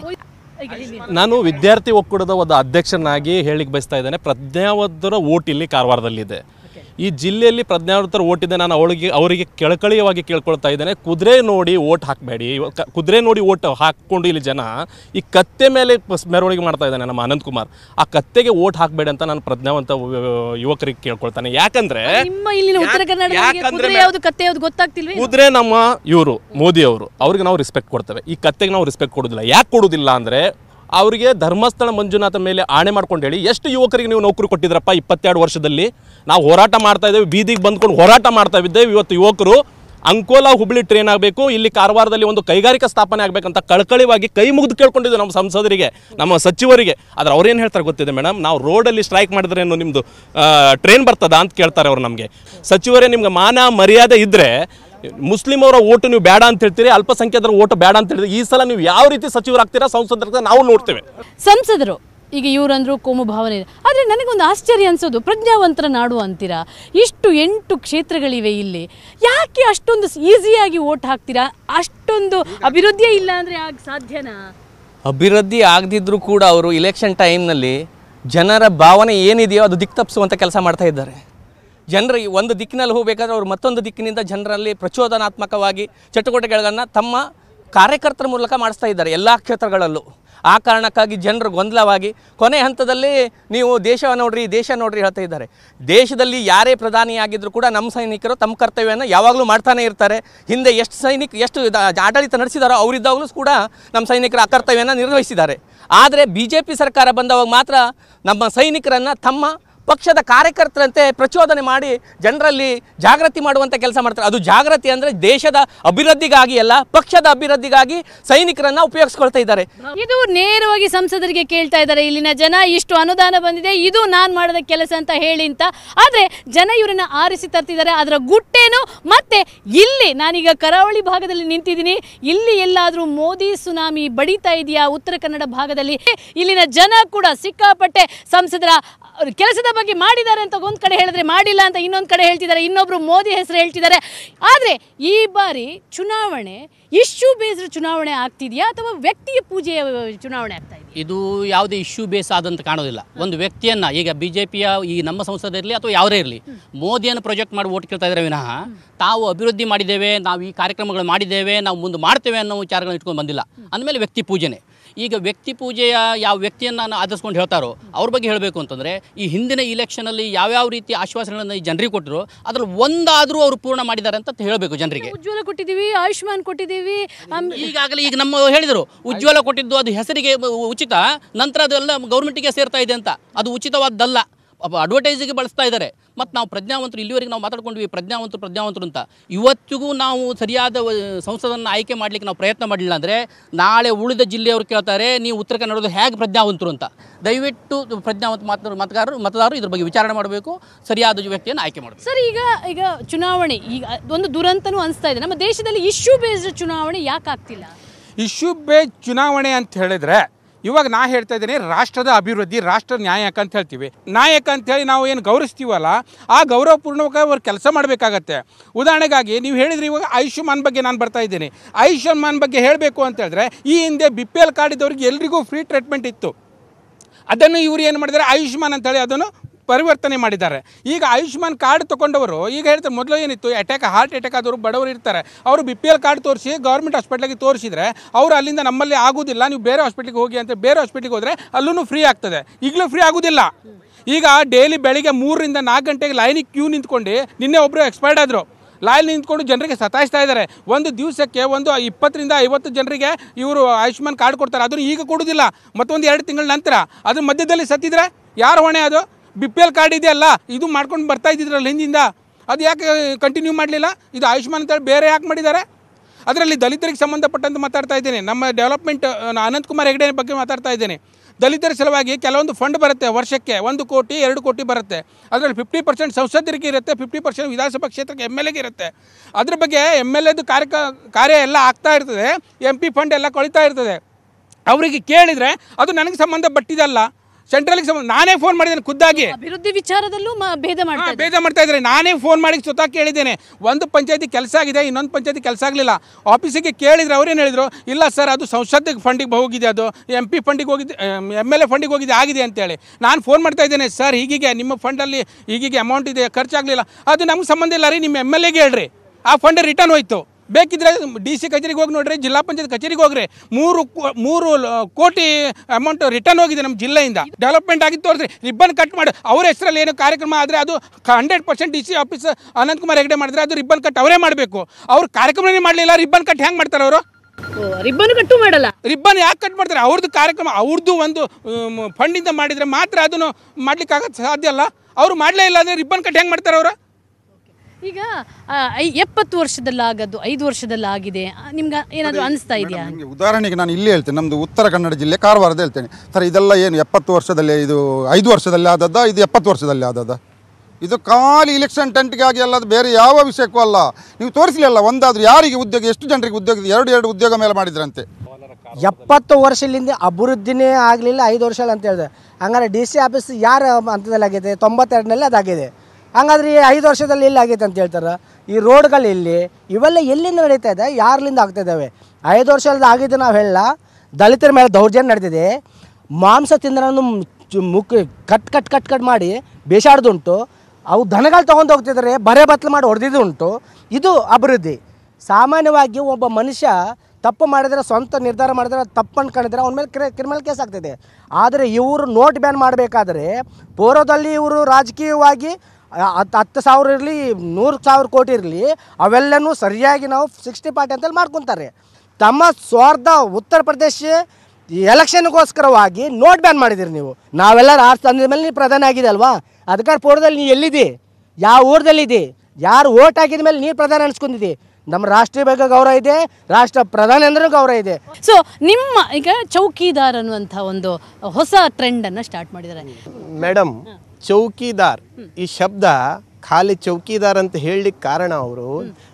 D: ನಾನು ವಿದ್ಯಾರ್ಥಿ ಒಕ್ಕೂಟದ ಒಂದು ಅಧ್ಯಕ್ಷನಾಗಿ ಹೇಳಿಕ್ಕೆ ಬಯಸ್ತಾ ಇದ್ದೇನೆ ಪ್ರಜ್ಞಾವಂತರ ಓಟ್ ಇಲ್ಲಿ ಕಾರವಾರದಲ್ಲಿದೆ ಈ ಜಿಲ್ಲೆಯಲ್ಲಿ ಪ್ರಜ್ಞಾವಂತರ ಓಟ್ ಇದೆ ನಾನು ಅವಳಿಗೆ ಅವರಿಗೆ ಕೆಳಕಳಿಯವಾಗಿ ಕೇಳ್ಕೊಳ್ತಾ ಇದ್ದೇನೆ ಕುದುರೆ ನೋಡಿ ಓಟ್ ಹಾಕಬೇಡಿ ಕುದುರೆ ನೋಡಿ ಓಟ್ ಹಾಕ್ಕೊಂಡು ಇಲ್ಲಿ ಜನ ಈ ಕತ್ತೆ ಮೇಲೆ ಪ- ಮೆರವಣಿಗೆ ಮಾಡ್ತಾ ಇದ್ದಾನೆ ನಮ್ಮ ಅನಂತ್ ಕುಮಾರ್ ಆ ಕತ್ತೆಗೆ ಓಟ್ ಹಾಕಬೇಡಿ ಅಂತ ನಾನು ಪ್ರಜ್ಞಾವಂತ ಯುವ- ಯುವಕರಿಗೆ ಕೇಳ್ಕೊಳ್ತಾನೆ ಯಾಕಂದ್ರೆ
A: ನಿಮ್ಮ ಇಲ್ಲಿನ ಉತ್ತರ ಕನ್ನಡ
D: ಯಾಕಂದ್ರೆ
A: ಕುದುರೆ
D: ಮೇ-
A: ಯಾವುದು ಕತ್ತೆ ಯಾವುದು ಗೊತ್ತಾಗ್ತಿಲ್ವೇ
D: ಕುದುರೆ ನಮ್ಮ ಇವರು ಮೋದಿ ಅವರು ಅವ್ರಿಗೆ ನಾವು ರೆಸ್ಪೆಕ್ಟ್ ಕೊಡ್ತೇವೆ ಈ ಕತ್ತೆಗೆ ನಾವು ರೆಸ್ಪೆಕ್ಟ್ ಕೊಡೋದಿಲ್ಲ ಯಾಕೆ ಕೊಡೋದಿಲ್ಲ ಅಂದರೆ ಅವರಿಗೆ ಧರ್ಮಸ್ಥಳ ಮಂಜುನಾಥ ಮೇಲೆ ಆಣೆ ಮಾಡ್ಕೊಂಡು ಹೇಳಿ ಎಷ್ಟು ಯುವಕರಿಗೆ ನೀವು ನೌಕರಿ ಕೊಟ್ಟಿದ್ರಪ್ಪ ಇಪ್ಪತ್ತೆರಡು ವರ್ಷದಲ್ಲಿ ನಾವು ಹೋರಾಟ ಮಾಡ್ತಾ ಇದ್ದೇವೆ ಬೀದಿಗೆ ಬಂದ್ಕೊಂಡು ಹೋರಾಟ ಮಾಡ್ತಾ ಇದ್ದೇವೆ ಇವತ್ತು ಯುವಕರು ಅಂಕೋಲಾ ಹುಬ್ಳಿ ಟ್ರೈನ್ ಆಗಬೇಕು ಇಲ್ಲಿ ಕಾರವಾರದಲ್ಲಿ ಒಂದು ಕೈಗಾರಿಕಾ ಸ್ಥಾಪನೆ ಆಗಬೇಕಂತ ಕಳಕಳಿವಾಗಿ ಕೈ ಮುಗಿದು ಕೇಳ್ಕೊಂಡಿದ್ದು ನಮ್ಮ ಸಂಸದರಿಗೆ ನಮ್ಮ ಸಚಿವರಿಗೆ ಆದ್ರೆ ಅವ್ರೇನು ಹೇಳ್ತಾರೆ ಗೊತ್ತಿದೆ ಮೇಡಮ್ ನಾವು ರೋಡಲ್ಲಿ ಸ್ಟ್ರೈಕ್ ಮಾಡಿದ್ರೆ ಏನು ನಿಮ್ಮದು ಟ್ರೈನ್ ಬರ್ತದ ಅಂತ ಕೇಳ್ತಾರೆ ಅವ್ರು ನಮಗೆ ಸಚಿವರೇ ನಿಮ್ಗೆ ಮಾನ ಮರ್ಯಾದೆ ಇದ್ದರೆ ಮುಸ್ಲಿಂ ಅವರ ಓಟು ನೀವು ಬೇಡ ಅಂತ ಹೇಳ್ತೀರಿ ಅಲ್ಪಸಂಖ್ಯಾತರ ಓಟು ಬೇಡ ಅಂತ ಹೇಳಿದ್ರೆ ಈ ಸಲ ನೀವು ಯಾವ ರೀತಿ ಸಚಿವರಾಗ್ತೀರಾ ಸಂಸದರಾಗ್ತೀರಾ ನಾವು ನೋಡ್ತೇವೆ
A: ಸಂಸದರು ಈಗ ಇವರಂದ್ರು ಕೋಮು ಭಾವನೆ ಇದೆ ಆದರೆ ನನಗೊಂದು ಆಶ್ಚರ್ಯ ಅನ್ಸೋದು ಪ್ರಜ್ಞಾವಂತರ ನಾಡು ಅಂತೀರಾ ಇಷ್ಟು ಎಂಟು ಕ್ಷೇತ್ರಗಳಿವೆ ಇಲ್ಲಿ ಯಾಕೆ ಅಷ್ಟೊಂದು ಈಸಿಯಾಗಿ ಓಟ್ ಹಾಕ್ತೀರಾ ಅಷ್ಟೊಂದು ಅಭಿವೃದ್ಧಿಯೇ ಇಲ್ಲ ಅಂದರೆ ಆಗ ಸಾಧ್ಯನಾ
B: ಅಭಿವೃದ್ಧಿ ಆಗದಿದ್ರೂ ಕೂಡ ಅವರು ಇಲೆಕ್ಷನ್ ಟೈಮ್ನಲ್ಲಿ ಜನರ ಭಾವನೆ ಏನಿದೆಯೋ ಅದು ದಿಕ್ಕು ತಪ್ಪಿಸುವಂಥ ಕೆಲಸ ಮಾಡ್ತಾ ಇದ್ದಾರೆ ಜನರು ಈ ಒಂದು ದಿಕ್ಕಿನಲ್ಲಿ ಹೋಗಬೇಕಾದ್ರೆ ಅವರು ಮತ್ತೊಂದು ದಿಕ್ಕಿನಿಂದ ಜನರಲ್ಲಿ ಪ್ರಚೋದನಾತ್ಮಕವಾಗಿ ಚಟುವಟಿಕೆಗಳನ್ನು ತಮ್ಮ ಕಾರ್ಯಕರ್ತರ ಮೂಲಕ ಮಾಡಿಸ್ತಾ ಇದ್ದಾರೆ ಎಲ್ಲ ಕ್ಷೇತ್ರಗಳಲ್ಲೂ ಆ ಕಾರಣಕ್ಕಾಗಿ ಜನರು ಗೊಂದಲವಾಗಿ ಕೊನೆ ಹಂತದಲ್ಲಿ ನೀವು ದೇಶ ನೋಡ್ರಿ ದೇಶ ನೋಡ್ರಿ ಹೇಳ್ತಾ ಇದ್ದಾರೆ ದೇಶದಲ್ಲಿ ಯಾರೇ ಪ್ರಧಾನಿಯಾಗಿದ್ದರೂ ಕೂಡ ನಮ್ಮ ಸೈನಿಕರು ತಮ್ಮ ಕರ್ತವ್ಯವನ್ನು ಯಾವಾಗಲೂ ಮಾಡ್ತಾನೆ ಇರ್ತಾರೆ ಹಿಂದೆ ಎಷ್ಟು ಸೈನಿಕ ಎಷ್ಟು ಇದ- ಆಡಳಿತ ನಡೆಸಿದಾರೋ ಅವರಿದ್ದಾಗಲೂ ಕೂಡ ನಮ್ಮ ಸೈನಿಕರ ಆ ಕರ್ತವ್ಯನ ನಿರ್ವಹಿಸಿದ್ದಾರೆ ಆದರೆ ಬಿ ಜೆ ಪಿ ಸರ್ಕಾರ ಬಂದವಾಗ ಮಾತ್ರ ನಮ್ಮ ಸೈನಿಕರನ್ನು ತಮ್ಮ ಪಕ್ಷದ ಕಾರ್ಯಕರ್ತರಂತೆ ಪ್ರಚೋದನೆ ಮಾಡಿ ಜನರಲ್ಲಿ ಜಾಗೃತಿ ಮಾಡುವಂಥ ಕೆಲಸ ಮಾಡ್ತಾರೆ ಅದು ಜಾಗೃತಿ ಅಂದರೆ ದೇಶದ ಅಭಿವೃದ್ಧಿಗಾಗಿ ಅಲ್ಲ ಪಕ್ಷದ ಅಭಿವೃದ್ಧಿಗಾಗಿ ಸೈನಿಕರನ್ನು ಉಪಯೋಗಿಸ್ಕೊಳ್ತಾ ಇದ್ದಾರೆ
A: ಇದು ನೇರವಾಗಿ ಸಂಸದರಿಗೆ ಕೇಳ್ತಾ ಇದ್ದಾರೆ ಇಲ್ಲಿನ ಜನ ಇಷ್ಟು ಅನುದಾನ ಬಂದಿದೆ ಇದು ನಾನು ಮಾಡಿದ ಕೆಲಸ ಅಂತ ಹೇಳಿ ಅಂತ ಆದರೆ ಜನ ಇವರನ್ನ ಆರಿಸಿ ತರ್ತಿದ್ದಾರೆ ಅದರ ಗುಟ್ಟೇನು ಮತ್ತೆ ಇಲ್ಲಿ ನಾನೀಗ ಕರಾವಳಿ ಭಾಗದಲ್ಲಿ ನಿಂತಿದ್ದೀನಿ ಇಲ್ಲಿ ಎಲ್ಲಾದರೂ ಮೋದಿ ಸುನಾಮಿ ಬಡಿತಾ ಇದೆಯಾ ಉತ್ತರ ಕನ್ನಡ ಭಾಗದಲ್ಲಿ ಇಲ್ಲಿನ ಜನ ಕೂಡ ಸಿಕ್ಕಾಪಟ್ಟೆ ಸಂಸದರ ಕೆಲಸದ ಬಗ್ಗೆ ಮಾಡಿದ್ದಾರೆ ಅಂತ ಒಂದು ಕಡೆ ಹೇಳಿದ್ರೆ ಮಾಡಿಲ್ಲ ಅಂತ ಇನ್ನೊಂದು ಕಡೆ ಹೇಳ್ತಿದ್ದಾರೆ ಇನ್ನೊಬ್ರು ಮೋದಿ ಹೆಸರು ಹೇಳ್ತಿದ್ದಾರೆ ಆದರೆ ಈ ಬಾರಿ ಚುನಾವಣೆ ಇಶ್ಯೂ ಬೇಸ್ಡ್ ಚುನಾವಣೆ ಆಗ್ತಿದೆಯಾ ಅಥವಾ ವ್ಯಕ್ತಿಯ ಪೂಜೆಯ ಚುನಾವಣೆ ಆಗ್ತಾ ಇದೆಯಾ
G: ಇದು ಯಾವುದೇ ಇಶ್ಯೂ ಬೇಸ್ ಆದಂತ ಕಾಣೋದಿಲ್ಲ ಒಂದು ವ್ಯಕ್ತಿಯನ್ನ ಈಗ ಬಿ ಜೆ ಪಿಯ ಈ ನಮ್ಮ ಸಂಸದ ಇರಲಿ ಅಥವಾ ಯಾವುದೇ ಇರಲಿ ಮೋದಿಯನ್ನು ಪ್ರೊಜೆಕ್ಟ್ ಮಾಡಿ ಓಟ್ ಕೇಳ್ತಾ ಇದ್ದಾರೆ ವಿನಃ ತಾವು ಅಭಿವೃದ್ಧಿ ಮಾಡಿದ್ದೇವೆ ನಾವು ಈ ಕಾರ್ಯಕ್ರಮಗಳು ಮಾಡಿದ್ದೇವೆ ನಾವು ಮುಂದೆ ಮಾಡ್ತೇವೆ ಅನ್ನೋ ವಿಚಾರಗಳನ್ನ ಇಟ್ಕೊಂಡು ಬಂದಿಲ್ಲ ಅಂದಮೇಲೆ ವ್ಯಕ್ತಿ ಪೂಜೆನೆ ಈಗ ವ್ಯಕ್ತಿ ಪೂಜೆಯ ಯಾವ ವ್ಯಕ್ತಿಯನ್ನು ನಾನು ಆಧರಿಸ್ಕೊಂಡು ಹೇಳ್ತಾರೋ ಅವ್ರ ಬಗ್ಗೆ ಹೇಳಬೇಕು ಅಂತಂದರೆ ಈ ಹಿಂದಿನ ಇಲೆಕ್ಷನಲ್ಲಿ ಯಾವ್ಯಾವ ರೀತಿ ಆಶ್ವಾಸನೆಗಳನ್ನು ಈ ಜನರಿಗೆ ಕೊಟ್ಟರು ಅದ್ರಲ್ಲಿ ಒಂದಾದರೂ ಅವರು ಪೂರ್ಣ ಮಾಡಿದ್ದಾರೆ ಅಂತ ಹೇಳಬೇಕು ಜನರಿಗೆ
A: ಉಜ್ವಲ ಕೊಟ್ಟಿದ್ದೀವಿ ಆಯುಷ್ಮಾನ್ ಕೊಟ್ಟಿದ್ದೀವಿ ಆಮ್-
G: ಈಗಾಗಲೇ ಈಗ ನಮ್ಮ ಹೇಳಿದರು ಉಜ್ವಲ ಕೊಟ್ಟಿದ್ದು ಅದು ಹೆಸರಿಗೆ ಉಚಿತ ನಂತರ ಅದೆಲ್ಲ ಗೌರ್ಮೆಂಟಿಗೆ ಸೇರ್ತಾ ಇದೆ ಅಂತ ಅದು ಉಚಿತವಾದ್ದಲ್ಲ ಅಡ್ವರ್ಟೈಸಿಗೆ ಬಳಸ್ತಾ ಇದ್ದಾರೆ ಮತ್ತು ನಾವು ಪ್ರಜ್ಞಾವಂತರು ಇಲ್ಲಿವರೆಗೆ ನಾವು ಮಾತಾಡ್ಕೊಂಡ್ವಿ ಪ್ರಜ್ಞಾವಂತರು ಪ್ರಜ್ಞಾವಂತರು ಅಂತ ಇವತ್ತಿಗೂ ನಾವು ಸರಿಯಾದ ವ- ಸಂಸದನ್ನು ಆಯ್ಕೆ ಮಾಡಲಿಕ್ಕೆ ನಾವು ಪ್ರಯತ್ನ ಮಾಡಲಿಲ್ಲ ಅಂದರೆ ನಾಳೆ ಉಳಿದ ಜಿಲ್ಲೆಯವರು ಕೇಳ್ತಾರೆ ನೀವು ಉತ್ತರ ಕನ್ನಡದ ಹೇಗೆ ಪ್ರಜ್ಞಾವಂತರು ಅಂತ ದಯವಿಟ್ಟು ಪ್ರಜ್ಞಾವಂತ ಮಾತ ಮತದಾರರು ಮತದಾರರು ಇದ್ರ ಬಗ್ಗೆ ವಿಚಾರಣೆ ಮಾಡಬೇಕು ಸರಿಯಾದ ವ್ಯಕ್ತಿಯನ್ನು ಆಯ್ಕೆ ಮಾಡಬೇಕು
A: ಸರ್ ಈಗ ಈಗ ಚುನಾವಣೆ ಈಗ ಒಂದು ದುರಂತನೂ ಅನಿಸ್ತಾ ಇದೆ ನಮ್ಮ ದೇಶದಲ್ಲಿ ಇಶ್ಯೂ ಬೇಸ್ಡ್ ಚುನಾವಣೆ ಯಾಕೆ ಆಗ್ತಿಲ್ಲ
O: ಇಶ್ಯೂ ಬೇಸ್ ಚುನಾವಣೆ ಅಂತ ಹೇಳಿದ್ರೆ ಇವಾಗ ನಾ ಹೇಳ್ತಾ ಇದ್ದೀನಿ ರಾಷ್ಟ್ರದ ಅಭಿವೃದ್ಧಿ ರಾಷ್ಟ್ರ ನ್ಯಾಯಕ ಅಂತ ಹೇಳ್ತೀವಿ ನಾಯಕ ಅಂತ ಹೇಳಿ ನಾವು ಏನು ಗೌರವಿಸ್ತೀವಲ್ಲ ಆ ಗೌರವಪೂರ್ಣವಾಗಿ ಅವ್ರು ಕೆಲಸ ಮಾಡಬೇಕಾಗತ್ತೆ ಉದಾಹರಣೆಗಾಗಿ ನೀವು ಹೇಳಿದ್ರಿ ಇವಾಗ ಆಯುಷ್ಮಾನ್ ಬಗ್ಗೆ ನಾನು ಬರ್ತಾ ಇದ್ದೀನಿ ಆಯುಷ್ಮಾನ್ ಬಗ್ಗೆ ಹೇಳಬೇಕು ಅಂತ ಹೇಳಿದ್ರೆ ಈ ಹಿಂದೆ ಬಿ ಪಿ ಎಲ್ ಕಾರ್ಡ್ ಇದ್ದವ್ರಿಗೆ ಎಲ್ರಿಗೂ ಫ್ರೀ ಟ್ರೀಟ್ಮೆಂಟ್ ಇತ್ತು ಅದನ್ನು ಇವರು ಏನು ಮಾಡಿದ್ದಾರೆ ಆಯುಷ್ಮಾನ್ ಅಂತೇಳಿ ಅದನ್ನು ಪರಿವರ್ತನೆ ಮಾಡಿದ್ದಾರೆ ಈಗ ಆಯುಷ್ಮಾನ್ ಕಾರ್ಡ್ ತೊಗೊಂಡವರು ಈಗ ಹೇಳ್ತಾರೆ ಮೊದಲು ಏನಿತ್ತು ಅಟ್ಯಾಕ್ ಹಾರ್ಟ್ ಅಟ್ಯಾಕ್ ಆದವರು ಬಡವರು ಇರ್ತಾರೆ ಅವರು ಬಿ ಪಿ ಎಲ್ ಕಾರ್ಡ್ ತೋರಿಸಿ ಗೌರ್ಮೆಂಟ್ ಹಾಸ್ಪಿಟ್ಲಿಗೆ ತೋರಿಸಿದ್ರೆ ಅವರು ಅಲ್ಲಿಂದ ನಮ್ಮಲ್ಲಿ ಆಗೋದಿಲ್ಲ ನೀವು ಬೇರೆ ಹಾಸ್ಪಿಟ್ಲಿಗೆ ಹೋಗಿ ಅಂತ ಬೇರೆ ಹಾಸ್ಪಿಟ್ಲಿಗೆ ಹೋದರೆ ಅಲ್ಲೂ ಫ್ರೀ ಆಗ್ತದೆ ಈಗಲೂ ಫ್ರೀ ಆಗೋದಿಲ್ಲ ಈಗ ಡೈಲಿ ಬೆಳಿಗ್ಗೆ ಮೂರರಿಂದ ನಾಲ್ಕು ಗಂಟೆಗೆ ಲೈನಿಗೆ ಕ್ಯೂ ನಿಂತ್ಕೊಂಡು ನಿನ್ನೆ ಒಬ್ಬರು ಎಕ್ಸ್ಪೈರ್ಡ್ ಆದರು ಲಾಯಲ್ಲಿ ನಿಂತ್ಕೊಂಡು ಜನರಿಗೆ ಸತಾಯಿಸ್ತಾ ಇದ್ದಾರೆ ಒಂದು ದಿವಸಕ್ಕೆ ಒಂದು ಇಪ್ಪತ್ತರಿಂದ ಐವತ್ತು ಜನರಿಗೆ ಇವರು ಆಯುಷ್ಮಾನ್ ಕಾರ್ಡ್ ಕೊಡ್ತಾರೆ ಅದನ್ನು ಈಗ ಕೊಡೋದಿಲ್ಲ ಮತ್ತೊಂದು ಎರಡು ತಿಂಗಳ ನಂತರ ಅದ್ರ ಮಧ್ಯದಲ್ಲಿ ಸತ್ತಿದ್ರೆ ಯಾರು ಹೊಣೆ ಅದು ಬಿ ಪಿ ಎಲ್ ಕಾರ್ಡ್ ಇದೆಯಲ್ಲ ಇದು ಮಾಡ್ಕೊಂಡು ಬರ್ತಾ ಇದ್ದಿದ್ರಲ್ಲ ಹಿಂದಿಂದ ಅದು ಯಾಕೆ ಕಂಟಿನ್ಯೂ ಮಾಡಲಿಲ್ಲ ಇದು ಆಯುಷ್ಮಾನ್ ಅಂತೇಳಿ ಬೇರೆ ಯಾಕೆ ಮಾಡಿದ್ದಾರೆ ಅದರಲ್ಲಿ ದಲಿತರಿಗೆ ಸಂಬಂಧಪಟ್ಟಂತೆ ಮಾತಾಡ್ತಾ ಇದ್ದೇನೆ ನಮ್ಮ ಡೆವಲಪ್ಮೆಂಟ್ ಅನಂತ್ ಕುಮಾರ್ ಹೆಗಡೆ ಬಗ್ಗೆ ಮಾತಾಡ್ತಾ ಇದ್ದೇನೆ ದಲಿತರ ಸಲುವಾಗಿ ಕೆಲವೊಂದು ಫಂಡ್ ಬರುತ್ತೆ ವರ್ಷಕ್ಕೆ ಒಂದು ಕೋಟಿ ಎರಡು ಕೋಟಿ ಬರುತ್ತೆ ಅದರಲ್ಲಿ ಫಿಫ್ಟಿ ಪರ್ಸೆಂಟ್ ಸಂಸದರಿಗೆ ಇರುತ್ತೆ ಫಿಫ್ಟಿ ಪರ್ಸೆಂಟ್ ವಿಧಾನಸಭಾ ಕ್ಷೇತ್ರಕ್ಕೆ ಎಮ್ ಎಲ್ ಎಗೆ ಇರುತ್ತೆ ಅದ್ರ ಬಗ್ಗೆ ಎಮ್ ಎಲ್ ಎದು ಕಾರ್ಯ ಕಾರ್ಯ ಎಲ್ಲ ಆಗ್ತಾ ಇರ್ತದೆ ಎಂ ಪಿ ಫಂಡ್ ಎಲ್ಲ ಕೊಳಿತಾ ಇರ್ತದೆ ಅವರಿಗೆ ಕೇಳಿದರೆ ಅದು ನನಗೆ ಸಂಬಂಧಪಟ್ಟಿದ್ದಲ್ಲ ಸೆಂಟ್ರಲ್ಗೆ ಸಂಬಂಧ ನಾನೇ ಫೋನ್ ಮಾಡಿದ್ದೇನೆ ಖುದ್ದಾಗಿ
A: ಅಭಿವೃದ್ಧಿ ವಿಚಾರದಲ್ಲೂ ಮ- ಭೇದ ಮಾಡ್ತಾ
O: ಹಾ, ಬೇಜಾರ್ ಮಾಡ್ತಾ ಇದ್ದಾರೆ ನಾನೇ ಫೋನ್ ಮಾಡಿ ಸ್ವತಃ ಕೇಳಿದ್ದೇನೆ ಒಂದು ಪಂಚಾಯತಿ ಕೆಲಸ ಆಗಿದೆ ಇನ್ನೊಂದು ಪಂಚಾಯತಿ ಕೆಲಸ ಆಗಲಿಲ್ಲ ಆಫೀಸಿಗೆ ಕೇಳಿದ್ರೆ ಅವ್ರೇನು ಹೇಳಿದ್ರು ಇಲ್ಲ ಸರ್ ಅದು ಸಂಸತ್ತಿಗೆ ಫಂಡಿಗೆ ಹೋಗಿದೆ ಅದು ಎಂ ಪಿ ಫಂಡಿಗೆ ಹೋಗಿದೆ ಎಮ್ ಎಲ್ ಎ ಫಂಡಿಗೆ ಹೋಗಿದೆ ಆಗಿದೆ ಅಂತೇಳಿ ನಾನು ಫೋನ್ ಮಾಡ್ತಾ ಇದ್ದೇನೆ ಸರ್ ಹೀಗೀಗೆ ನಿಮ್ಮ ಫಂಡಲ್ಲಿ ಹೀಗೀಗೆ ಅಮೌಂಟ್ ಇದೆ ಖರ್ಚಾಗಲಿಲ್ಲ ಅದು ನಮ್ಗೆ ಸಂಬಂಧ ಇಲ್ಲ ರೀ ನಿಮ್ಮ ಎಮ್ ಎಲ್ ಎಗೆ ಹೇಳ್ರಿ ಆ ಫಂಡ್ ರಿಟರ್ನ್ ಹೋಯ್ತು ಬೇಕಿದ್ರೆ ಡಿ ಸಿ ಕಚೇರಿಗೆ ಹೋಗಿ ನೋಡ್ರಿ ಜಿಲ್ಲಾ ಪಂಚಾಯತ್ ಕಚೇರಿಗೆ ಹೋಗ್ರಿ ಮೂರು ಕೋ- ಮೂರು ಲ- ಕೋಟಿ ಅಮೌಂಟ್ ರಿಟರ್ನ್ ಹೋಗಿದೆ ನಮ್ಮ ಜಿಲ್ಲೆಯಿಂದ ಡೆವಲಪ್ಮೆಂಟ್ ಆಗಿತ್ತು ತೋರಿಸ್ರಿ ರಿಬ್ಬನ್ ಕಟ್ ಮಾಡಿ ಅವ್ರ ಹೆಸರಲ್ಲಿ ಏನು ಕಾರ್ಯಕ್ರಮ ಆದರೆ ಅದು hundred percent D C office Ananth Kumar Hegde ಮಾಡಿದ್ರೆ ಅದು ರಿಬ್ಬನ್ ಕಟ್ ಅವರೇ ಮಾಡಬೇಕು ಅವ್ರು ಕಾರ್ಯಕ್ರಮನೇ ಮಾಡಲಿಲ್ಲ ರಿಬ್ಬನ್ ಕಟ್ ಹೆಂಗೆ ಮಾಡ್ತಾರೆ ಅವರು
A: ರಿಬ್ಬನ್ ಕಟ್ಟು ಮಾಡಲ್ಲ
O: ರಿಬ್ಬನ್ ಯಾಕೆ ಕಟ್ ಮಾಡ್ತಾರೆ ಅವ್ರದ್ದು ಕಾರ್ಯಕ್ರಮ ಅವ್ರದ್ದು ಒಂದು ಫಂಡಿಂದ ಮಾಡಿದರೆ ಮಾತ್ರ ಅದನ್ನು ಮಾಡ್ಲಿಕ್ಕಾಗತ್ತೆ ಸಾಧ್ಯ ಅಲ್ಲ ಅವರು ಮಾಡಲೇ ಇಲ್ಲ ಅಂದರೆ ರಿಬ್ಬನ್ ಕಟ್ ಹೆಂಗೆ ಮಾಡ್ತಾರೆ ಅವರು
A: ಈಗ ಆ, ಐ- ಎಪ್ಪತ್ತು ವರ್ಷದಲ್ಲಾಗದ್ದು ಐದು ವರ್ಷದಲ್ಲಾಗಿದೆ ಆ, ನಿಮ್ಗೆ ಏನಾದರೂ ಅನಿಸ್ತಾ ಇದೆಯಾ
F: ನಿಮಗೆ ಉದಾಹರಣೆಗೆ ನಾನು ಇಲ್ಲಿ ಹೇಳ್ತೇನೆ ನಮ್ಮದು ಉತ್ತರ ಕನ್ನಡ ಜಿಲ್ಲೆ ಕಾರವಾರದ ಹೇಳ್ತೇನೆ ಸರ್ ಇದೆಲ್ಲ ಏನು ಎಪ್ಪತ್ತು ವರ್ಷದಲ್ಲಿ ಇದು ಐದು ವರ್ಷದಲ್ಲಿ ಆದದ್ದ ಇದು ಎಪ್ಪತ್ತು ವರ್ಷದಲ್ಲಿ ಆದದ್ದ ಇದು ಖಾಲಿ ಇಲೆಕ್ಷನ್ ಟೆಂಟ್ಗಾಗಿ ಅಲ್ಲ ಅದು ಬೇರೆ ಯಾವ ವಿಷಯಕ್ಕೂ ಅಲ್ಲ ನೀವು ತೋರಿಸಲಿಲ್ಲ ಒಂದಾದ್ರೂ ಯಾರಿಗೆ ಉದ್ಯೋಗ ಎಷ್ಟು ಜನರಿಗೆ ಉದ್ಯೋಗ ಇದೆ? ಎರಡು ಎರಡು ಉದ್ಯೋಗ ಮೇಲೆ ಮಾಡಿದ್ರಂತೆ
C: ಎಪ್ಪತ್ತು ವರ್ಷದಿಂದ ಅಭಿವೃದ್ಧಿನೇ ಆಗಲಿಲ್ಲ ಐದು ವರ್ಷ ಅಂತ ಹೇಳಿದೆ ಹಂಗಾರೆ ಡಿ ಸಿ ಆಫೀಸ್ ಯಾರ ಹಂತದಲ್ಲಿ ಆಗಿದೆ ತೊಂಬತ್ತೆರಡನಲ್ಲಿ ಅದಾಗಿದೆ ಹಂಗಾದ್ರೆ ಈ ಐದು ವರ್ಷದಲ್ಲಿ ಎಲ್ಲಿ ಆಗೈತೆ ಅಂತ ಹೇಳ್ತಾರೆ ಈ ರೋಡ್ಗಳು ಎಲ್ಲಿ ಇವೆಲ್ಲ ಎಲ್ಲಿಂದ ನಡೀತಾ ಇದೆ ಯಾರ್ಲಿಂದ ಆಗ್ತಾ ಇದ್ದಾವೆ ಐದು ವರ್ಷದಲ್ಲಿ ಆಗಿದ್ದು ನಾವು ಹೇಳಲ್ಲ ದಲಿತರ ಮೇಲೆ ದೌರ್ಜನ್ಯ ನಡೆದಿದೆ ಮಾಂಸ ತಿಂದ್ರನ್ನು ಮುಖ ಕಟ್ ಕಟ್ ಕಟ್ ಕಟ್ ಮಾಡಿ ಬೇಸಾಡ್ದುಂಟು ಅವು ದನಗಳು ತೊಗೊಂಡು ಹೋಗ್ತಿದ್ದಾರೆ ಬರೆ ಬತ್ಲು ಮಾಡಿ ಹೊಡೆದಿದ್ದು ಉಂಟು ಇದು ಅಭಿವೃದ್ಧಿ ಸಾಮಾನ್ಯವಾಗಿ ಒಬ್ಬ ಮನುಷ್ಯ ತಪ್ಪು ಮಾಡಿದರೆ ಸ್ವಂತ ನಿರ್ಧಾರ ಮಾಡಿದರೆ ಅದು ತಪ್ಪು ಅನ್ಕೊಂಡಿದ್ರೆ ಅವನ ಮೇಲೆ ಕ್ರಿ ಕ್ರಿಮಿನಲ್ ಕೇಸ್ ಆಗ್ತಿದೆ ಆದರೆ ಇವರು ನೋಟ್ ಬ್ಯಾನ್ ಮಾಡಬೇಕಾದ್ರೆ ಪೂರ್ವದಲ್ಲಿ ಇವರು ರಾಜಕೀಯವಾಗಿ ಆ, ಹತ್ತು ಹತ್ತು ಸಾವಿರ ಇರಲಿ ನೂರು ಸಾವಿರ ಕೋಟಿ ಇರಲಿ ಅವೆಲ್ಲನೂ ಸರಿಯಾಗಿ ನಾವು ಸಿಕ್ಸ್ಟಿ ಪಾರ್ಟಿ ಅಂತೇಳಿ ಮಾಡ್ಕೊತಾರೆ ತಮ್ಮ ಸ್ವಾರ್ಥ ಉತ್ತರ ಪ್ರದೇಶ ಈ ಎಲೆಕ್ಷನ್ಗೋಸ್ಕರವಾಗಿ ನೋಟ್ ಬ್ಯಾನ್ ಮಾಡಿದಿರಿ ನೀವು ನಾವೆಲ್ಲ ರಾಷ್ಟ್ರ ತಂದ ಮೇಲೆ ನೀವು ಪ್ರಧಾನಿ ಆಗಿದೆ ಅಲ್ವಾ ಅಧಿಕಾರ ಪೂರ್ವದಲ್ಲಿ ನೀ ಎಲ್ಲಿದ್ದಿ ಯಾವ ಊರದಲ್ಲಿದ್ದಿ ಯಾರು ಓಟ್ ಹಾಕಿದ ಮೇಲೆ ನೀರು ಪ್ರಧಾನಿ ಅನ್ಸ್ಕೊಂಡಿದ್ದಿ ನಮ್ಮ ರಾಷ್ಟ್ರೀಯ ಬಗ್ಗೆ ಗೌರವ ಇದೆ ರಾಷ್ಟ್ರ ಪ್ರಧಾನಿ ಅಂದ್ರೂ ಗೌರವ ಇದೆ
A: ಸೊ ನಿಮ್ಮ ಈಗ ಚೌಕಿದಾರ್ ಅನ್ನುವಂಥ ಒಂದು ಹೊಸ ಟ್ರೆಂಡನ್ನು ಸ್ಟಾರ್ಟ್ ಮಾಡಿದ್ದಾರೆ
P: ಮೇಡಮ್ ಚೌಕಿದಾರ್ ಈ ಶಬ್ದ ಖಾಲಿ ಚೌಕಿದಾರ್ ಅಂತ ಹೇಳಲಿಕ್ಕೆ ಕಾರಣ ಅವರು